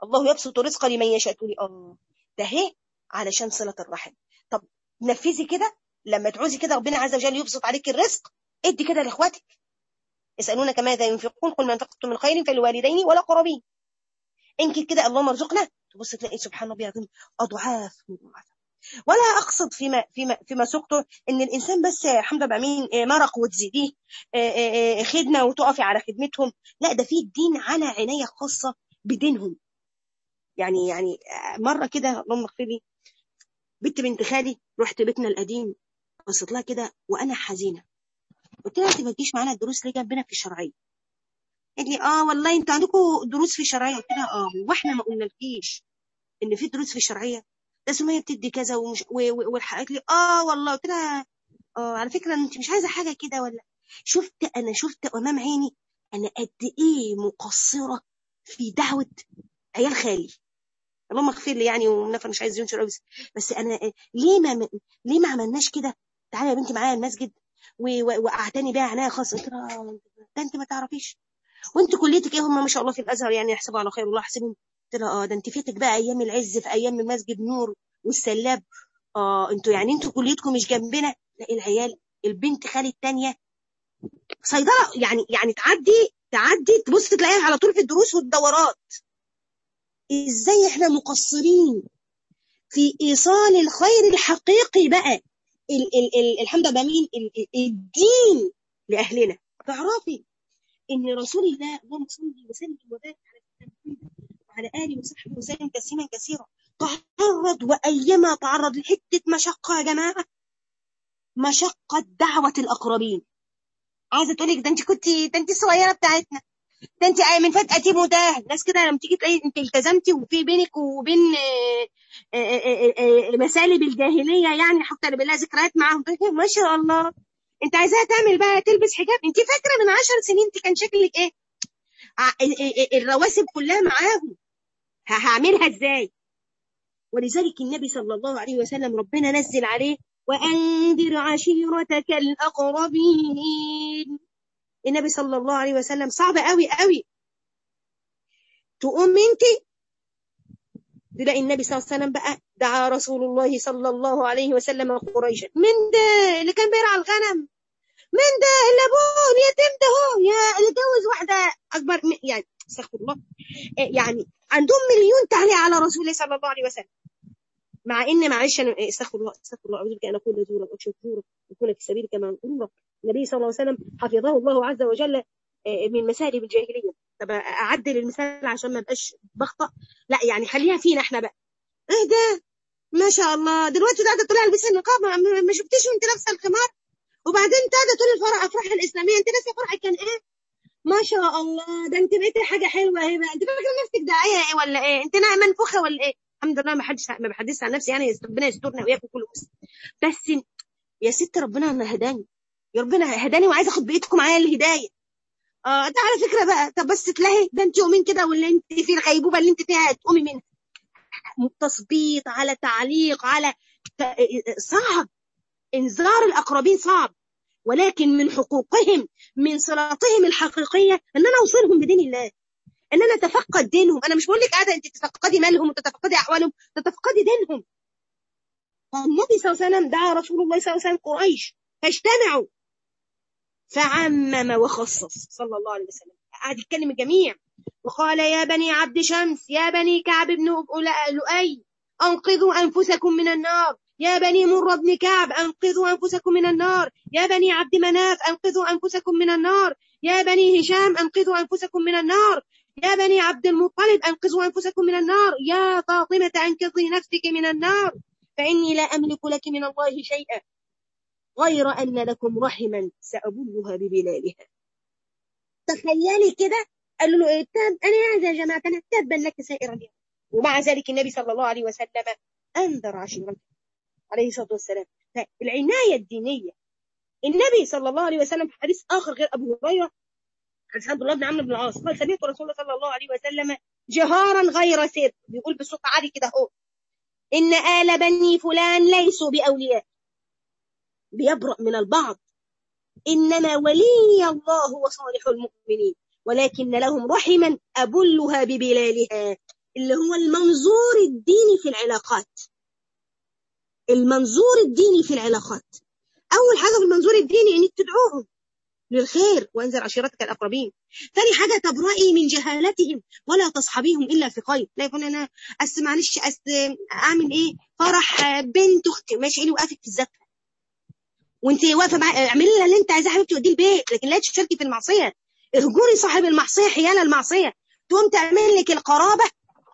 الله يبسط رزق لمن يشاء تقولي اه ده هي علشان صله الرحم طب نفذي كده لما تعوزي كده ربنا عز وجل يبسط عليك الرزق ادي كده لاخواتك يسالونك ماذا ينفقون قل ما انفقتم من خير فللوالدين والاقربين انك كده اللهم ارزقنا تبص تلاقي سبحان الله العظيم اضعاف مضاعفه ولا اقصد فيما فيما فيما سقته ان الانسان بس الحمد لله مين مرق وتزيديه خدمه وتقفي على خدمتهم لا ده في الدين على عنايه خاصه بدينهم يعني يعني مره كده اللهم اغفر لي بنت بنت خالي رحت بيتنا القديم بصيت لها كده وانا حزينه قلت لها انت ما تجيش معانا الدروس ليه جنبنا في الشرعيه قالت لي اه والله انتوا عندكم دروس في الشرعيه قلت لها اه واحنا ما قلنالكيش ان في دروس في الشرعيه ده سميه بتدي كذا ومش قالت لي اه والله قلت لها اه على فكره انت مش عايزه حاجه كده ولا شفت انا شفت امام عيني انا قد ايه مقصره في دعوه عيال خالي اللهم اغفر لي يعني ونفر مش عايز ينشر بس بس انا ليه ما ليه ما عملناش كده تعالي يا بنتي معايا المسجد وقعتني بيها عنايه خاصه قلت لها ده انت ما تعرفيش وانت كليتك ايه هم ما شاء الله في الازهر يعني يحسبوا على خير والله احسبهم قلت لها اه ده انت فيتك بقى ايام العز في ايام مسجد نور والسلاب اه انتوا يعني انتوا كليتكم مش جنبنا لا العيال البنت خالي الثانيه صيدله يعني يعني تعدي تعدي تبص تلاقيها على طول في الدروس والدورات ازاي احنا مقصرين في ايصال الخير الحقيقي بقى ال ال ال الحمد لله مين الدين لاهلنا تعرفي ان رسول الله اللهم صل وسلم وبارك على وعلى اله وصحبه وسلم تسليما كثيرا تعرض وايما تعرض لحته مشقه يا جماعه مشقه دعوه الاقربين عايزه تقول لك ده انت كنت ده انت الصغيره بتاعتنا ده انت من فجأة متاه ناس كده لما تيجي تلاقي انت التزمتي وفي بينك وبين مسالب الجاهليه يعني حتى بالله ذكريات معاهم ما شاء الله انت عايزاها تعمل بقى تلبس حجاب انت فاكره من عشر سنين انت كان شكلك ايه الرواسب كلها معاهم هعملها ازاي ولذلك النبي صلى الله عليه وسلم ربنا نزل عليه وانذر عشيرتك الاقربين النبي صلى الله عليه وسلم صعب قوي قوي تقوم انت تلاقي النبي صلى الله عليه وسلم بقى دعا رسول الله صلى الله عليه وسلم قريشا من ده اللي كان بيرعى الغنم من ده اللي ابوه اليتيم ده هو يا اللي اتجوز واحده اكبر يعني استغفر الله يعني عندهم مليون تعليق على رسول الله صلى الله عليه وسلم مع ان معلش انا استغفر الله استغفر الله اعوذ بك ان اكون زورا واكشف زورا واكون في سبيلك مغرورا النبي صلى الله عليه وسلم حفظه الله عز وجل من مسالب الجاهليه طب اعدل المثال عشان ما ابقاش بخطا لا يعني خليها فينا احنا بقى ايه ده ما شاء الله دلوقتي قاعده تقولي البسي النقاب ما شفتيش وانت لابسه الخمار وبعدين قاعده تقولي الفرح افراح الاسلاميه انت ناسيه فرحك كان ايه ما شاء الله ده انت بقيتي حاجه حلوه ايه بقى انت فاكره نفسك داعيه ايه ولا ايه انت منفوخه ولا ايه الحمد لله ما حدش ما بحدثش عن نفسي يعني ربنا يسترنا وياكم كل مسلم بس يا ست ربنا انا هداني يا ربنا هداني وعايزه اخد بايدكم معايا الهدايه اه ده على فكره بقى طب بس تلاقي ده انت يومين كده واللي انت في الغيبوبه اللي انت فيها تقومي منها تثبيط على تعليق على صعب انذار الاقربين صعب ولكن من حقوقهم من صلاتهم الحقيقيه ان انا اوصلهم بدين الله ان انا اتفقد دينهم انا مش بقول لك قاعده انت تتفقدي مالهم وتتفقدي احوالهم تتفقدي دينهم فالنبي صلى الله عليه وسلم دعا رسول الله صلى الله عليه وسلم قريش فاجتمعوا فعمم وخصص صلى الله عليه وسلم قعد يتكلم الجميع وقال يا بني عبد شمس يا بني كعب بن لؤي انقذوا انفسكم من النار يا بني مر بن كعب انقذوا انفسكم من النار يا بني عبد مناف انقذوا انفسكم من النار يا بني هشام انقذوا انفسكم من النار يا بني عبد المطلب انقذوا انفسكم من النار يا فاطمه انقذي نفسك من النار فاني لا املك لك من الله شيئا غير أن لكم رحما سأبلها ببلالها تخيلي كده قالوا له إيه أنا عايزة يا جماعة أنا تبا لك سائر اليوم ومع ذلك النبي صلى الله عليه وسلم أنذر عشيرته عليه الصلاة والسلام العناية الدينية النبي صلى الله عليه وسلم في حديث آخر غير أبو هريرة حديث عبد الله بن عمرو بن العاص قال سمعت رسول الله صلى الله عليه وسلم جهارا غير سر بيقول بصوت عالي كده اهو إن آل بني فلان ليسوا بأولياء بيبرأ من البعض إنما ولي الله وصالح المؤمنين ولكن لهم رحما أبلها ببلالها اللي هو المنظور الديني في العلاقات المنظور الديني في العلاقات أول حاجة في المنظور الديني إنك تدعوهم للخير وانذر عشيرتك الاقربين ثاني حاجه تبرئي من جهالتهم ولا تصحبيهم الا في خير لا يكون انا أس معلش أس اعمل ايه فرح بنت اختي ماشي اللي وقفت في الزفه وانت واقفه معايا اعملي لها اللي انت عايزاه حبيبتي وديه البيت لكن لا تشاركي في المعصيه اهجري صاحب المعصيه حيال المعصيه تقوم تعمل لك القرابه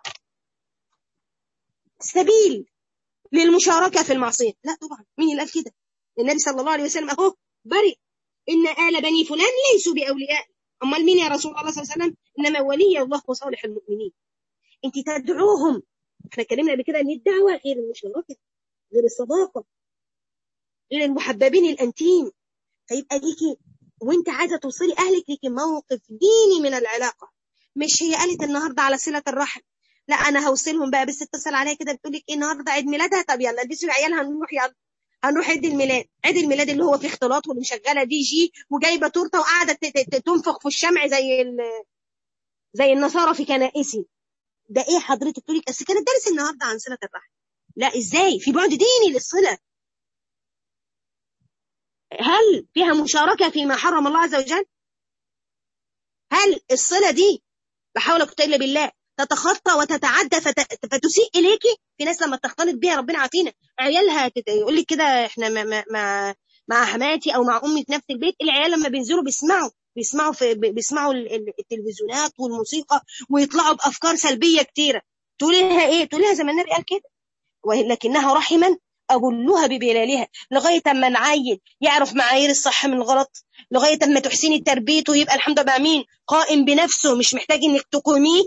سبيل للمشاركه في المعصيه لا طبعا مين اللي قال كده النبي صلى الله عليه وسلم اهو برئ إن آل بني فلان ليسوا بأولياء أمال مين يا رسول الله صلى الله عليه وسلم إنما ولي الله وصالح المؤمنين أنت تدعوهم احنا اتكلمنا قبل كده ان الدعوه غير المشاركه غير الصداقه غير المحببين الانتيم فيبقى ليكي وانت عايزه توصلي اهلك ليكي موقف ديني من العلاقه مش هي قالت النهارده على صله الرحم لا انا هوصلهم بقى بس اتصل عليا كده بتقول لك ايه النهارده عيد ميلادها طب يلا البسوا العيال هنروح يلا هنروح عيد الميلاد عيد الميلاد اللي هو فيه اختلاط واللي مشغله دي جي وجايبه تورته وقاعده تنفخ في الشمع زي زي النصارى في كنائسي ده ايه حضرتك تقولي بس كانت دارس النهارده عن صله الرحم لا ازاي في بعد ديني للصله هل فيها مشاركه فيما حرم الله عز وجل هل الصله دي لا حول ولا قوه الا بالله تتخطى وتتعدى فت... فتسيء اليكي في ناس لما تختلط بيها ربنا عافينا عيالها تت... يقول لك كده احنا مع مع مع حماتي او مع امي في نفس البيت العيال لما بينزلوا بيسمعوا بيسمعوا في بيسمعوا التلفزيونات والموسيقى ويطلعوا بافكار سلبيه كتيره تقولي لها ايه تقولي لها زي ما النبي قال كده ولكنها رحما أبلها ببلالها لغاية أما نعين يعرف معايير الصح من الغلط لغاية أما تحسيني تربيته يبقى الحمد لله مين قائم بنفسه مش محتاج إنك تقوميه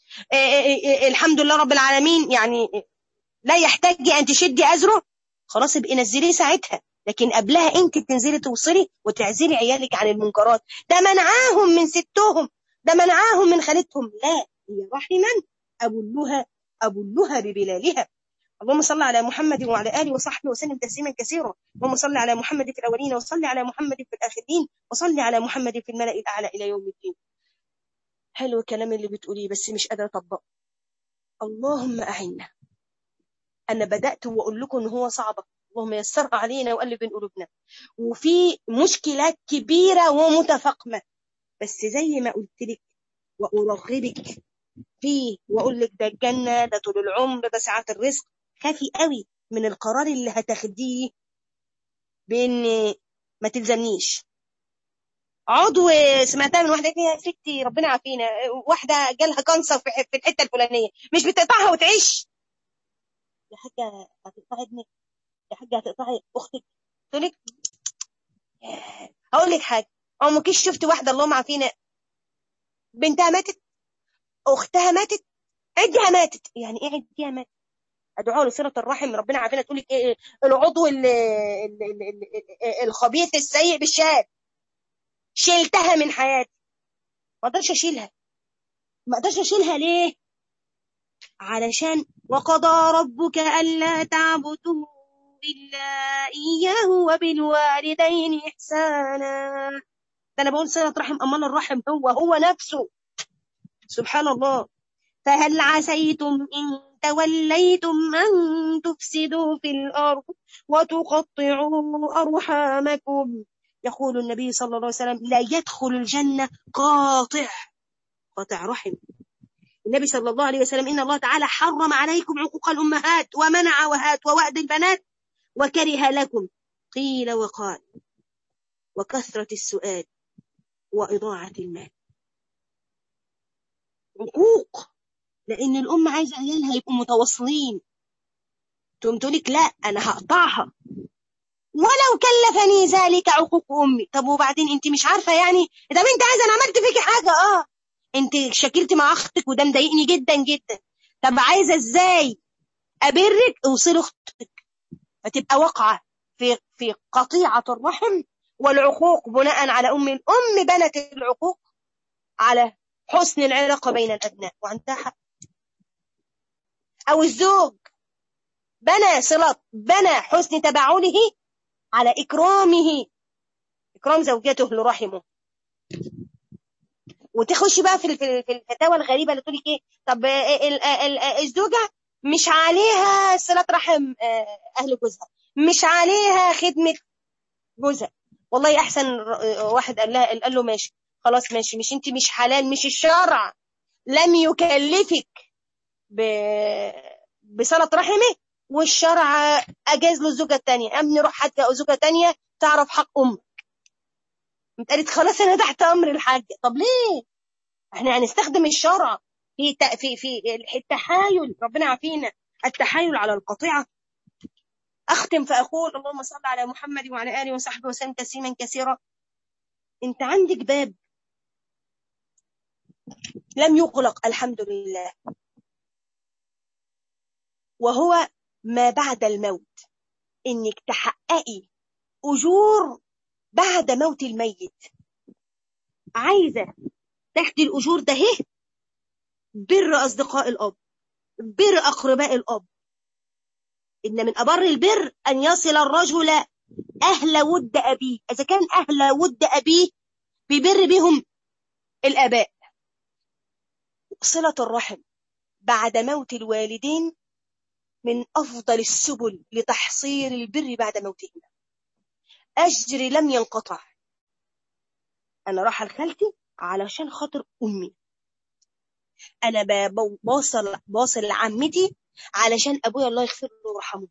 الحمد لله رب العالمين يعني لا يحتاج أن تشدي أزره خلاص ابقي نزليه ساعتها لكن قبلها انت تنزلي توصلي وتعزلي عيالك عن المنكرات ده منعاهم من ستهم ده منعاهم من خالتهم لا هي رحما أبلها أبلها ببلالها اللهم صل على محمد وعلى آله وصحبه وسلم تسليما كثيرا اللهم صل على محمد في الأولين وصل على محمد في الآخرين وصل على محمد في الملأ الأعلى إلى يوم الدين حلو الكلام اللي بتقوليه بس مش قادرة أطبقه اللهم أعنا أنا بدأت وأقول لكم إن هو صعبة اللهم يسرها علينا وقلب بين قلوبنا وفي مشكلات كبيرة ومتفاقمة بس زي ما قلت لك وأرغبك فيه وأقول لك ده الجنة ده طول العمر ده ساعة الرزق خافي قوي من القرار اللي هتاخديه بإن ما تلزمنيش عضو سمعتها من واحده يا ستي ربنا يعافينا واحده جالها كانسر في الحته الفلانيه مش بتقطعها وتعيش يا حاجه هتقطعي ابنك يا حاجه هتقطعي اختك تقول لك هقول لك حاجه او ما كيش شفت واحده اللهم عافينا بنتها ماتت اختها ماتت عدها ماتت يعني ايه عدها ماتت ادعوها لصله الرحم ربنا عافينا تقول لك ايه العضو ال ال ال الخبيث السيء بالشاب شلتها من حياتي ما اقدرش اشيلها ما اقدرش اشيلها ليه علشان وقضى ربك الا تعبدوا الا اياه وبالوالدين احسانا ده انا بقول صله رحم امان الرحم هو هو نفسه سبحان الله فهل عسيتم ان توليتم ان تفسدوا في الارض وتقطعوا ارحامكم يقول النبي صلى الله عليه وسلم لا يدخل الجنة قاطع قاطع رحم النبي صلى الله عليه وسلم إن الله تعالى حرم عليكم عقوق الأمهات ومنع وهات ووأد البنات وكره لكم قيل وقال وكثرة السؤال وإضاعة المال عقوق لأن الأم عايزة عيالها يبقوا متواصلين تقوم تقولك لا أنا هقطعها ولو كلفني ذلك عقوق امي طب وبعدين انت مش عارفه يعني طب انت عايزه انا عملت فيكي حاجه اه انت شكلتي مع اختك وده مضايقني جدا جدا طب عايزه ازاي ابرك اوصل اختك فتبقى واقعه في في قطيعه الرحم والعقوق بناء على ام الام بنت العقوق على حسن العلاقه بين الابناء وعندها حق او الزوج بنى صلة بنى حسن تبعله على إكرامه إكرام زوجته لرحمه وتخش بقى في في في الفتاوى الغريبه اللي تقول لك ايه طب ال- ال- الزوجه مش عليها صله رحم آه، اهل جوزها مش عليها خدمه جوزها والله احسن ر- واحد قال لها قال له ماشي خلاص ماشي مش انت مش حلال مش الشرع لم يكلفك ب... بصلة رحمه والشرع أجاز له الزوجة التانية أم نروح حتى زوجة تانية تعرف حق أمك قمت قالت خلاص أنا تحت أمر الحاج طب ليه؟ احنا هنستخدم الشرع في ت... في في التحايل ربنا يعافينا التحايل على القطيعة أختم فأقول اللهم صل على محمد وعلى آله وصحبه وسلم تسليما كثيرا أنت عندك باب لم يغلق الحمد لله وهو ما بعد الموت انك تحققي اجور بعد موت الميت عايزه تاخدي الاجور ده اهي بر اصدقاء الاب بر اقرباء الاب ان من ابر البر ان يصل الرجل اهل ود ابيه اذا كان اهل ود ابيه بيبر بهم الاباء صله الرحم بعد موت الوالدين من أفضل السبل لتحصيل البر بعد موتهما أجري لم ينقطع أنا راح لخالتي علشان خاطر أمي أنا ب- باصل باصل لعمتي علشان أبويا الله يغفر له ويرحمه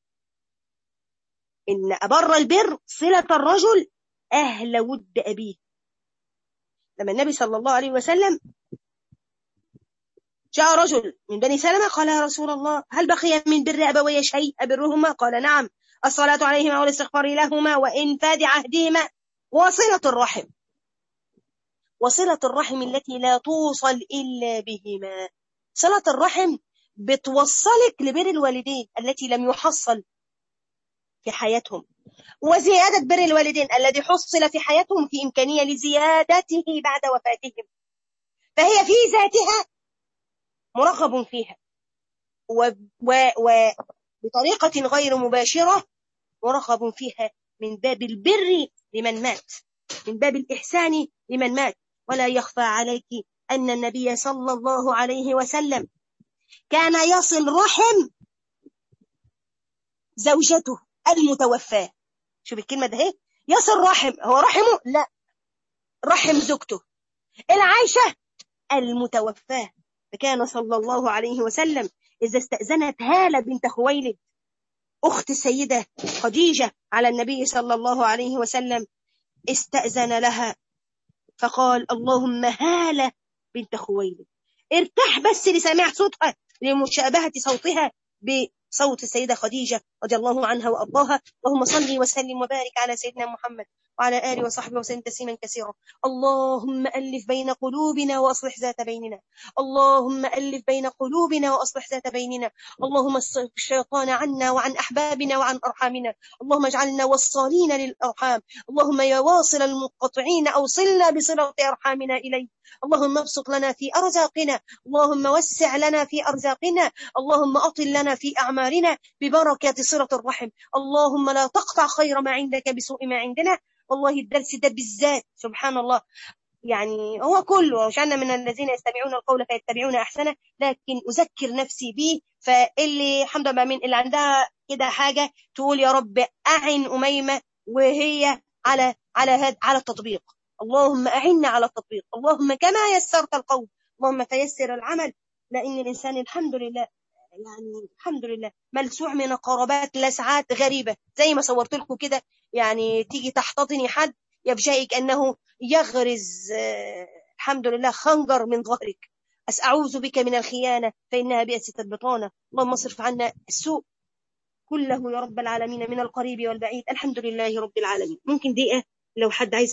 إن أبر البر صلة الرجل أهل ود أبيه لما النبي صلى الله عليه وسلم جاء رجل من بني سلمة قال يا رسول الله هل بقي من بر أبوي شيء أبرهما قال نعم الصلاة عليهما والاستغفار لهما وإنفاذ عهدهما وصلة الرحم وصلة الرحم التي لا توصل إلا بهما صلة الرحم بتوصلك لبر الوالدين التي لم يحصل في حياتهم وزيادة بر الوالدين الذي حصل في حياتهم في إمكانية لزيادته بعد وفاتهم فهي في ذاتها مرغب فيها و و و بطريقة غير مباشرة مرغب فيها من باب البر لمن مات من باب الإحسان لمن مات ولا يخفى عليك أن النبي صلى الله عليه وسلم كان يصل رحم زوجته المتوفاة شوف الكلمة ده هي يصل رحم هو رحمه لا رحم زوجته العايشة المتوفاة فكان صلى الله عليه وسلم إذا استأذنت هالة بنت خويلد أخت السيدة خديجة على النبي صلى الله عليه وسلم استأذن لها فقال اللهم هالة بنت خويلد ارتاح بس لسماع صوتها لمشابهة صوتها بصوت السيدة خديجة رضي الله عنها وأرضاها اللهم صل وسلم وبارك على سيدنا محمد وعلى آله وصحبه وسلم تسليما كثيرا اللهم ألف بين قلوبنا وأصلح ذات بيننا اللهم ألف بين قلوبنا وأصلح ذات بيننا اللهم اصرف الشيطان عنا وعن أحبابنا وعن أرحامنا اللهم اجعلنا وصالين للأرحام اللهم يا واصل المنقطعين أوصلنا بصلة أرحامنا إليك اللهم ابسط لنا في أرزاقنا اللهم وسع لنا في أرزاقنا اللهم أطل لنا في أعمارنا ببركة صلة الرحم اللهم لا تقطع خير ما عندك بسوء ما عندنا والله الدرس ده بالذات سبحان الله يعني هو كله مش أنا من الذين يستمعون القول فيتبعون أحسنه لكن أذكر نفسي به فاللي الحمد لله من اللي عندها كده حاجة تقول يا رب أعن أميمة وهي على على هذا على التطبيق اللهم أعنا على التطبيق اللهم كما يسرت القول اللهم فيسر العمل لأن الإنسان الحمد لله يعني الحمد لله ملسوع من قرابات لسعات غريبة زي ما صورت لكم كده يعني تيجي تحتضني حد يفجئك أنه يغرز آه، الحمد لله خنجر من ظهرك أس أعوذ بك من الخيانة فإنها بئست البطانة اللهم اصرف عنا السوء كله يا رب العالمين من القريب والبعيد الحمد لله رب العالمين ممكن دقيقة لو حد عايز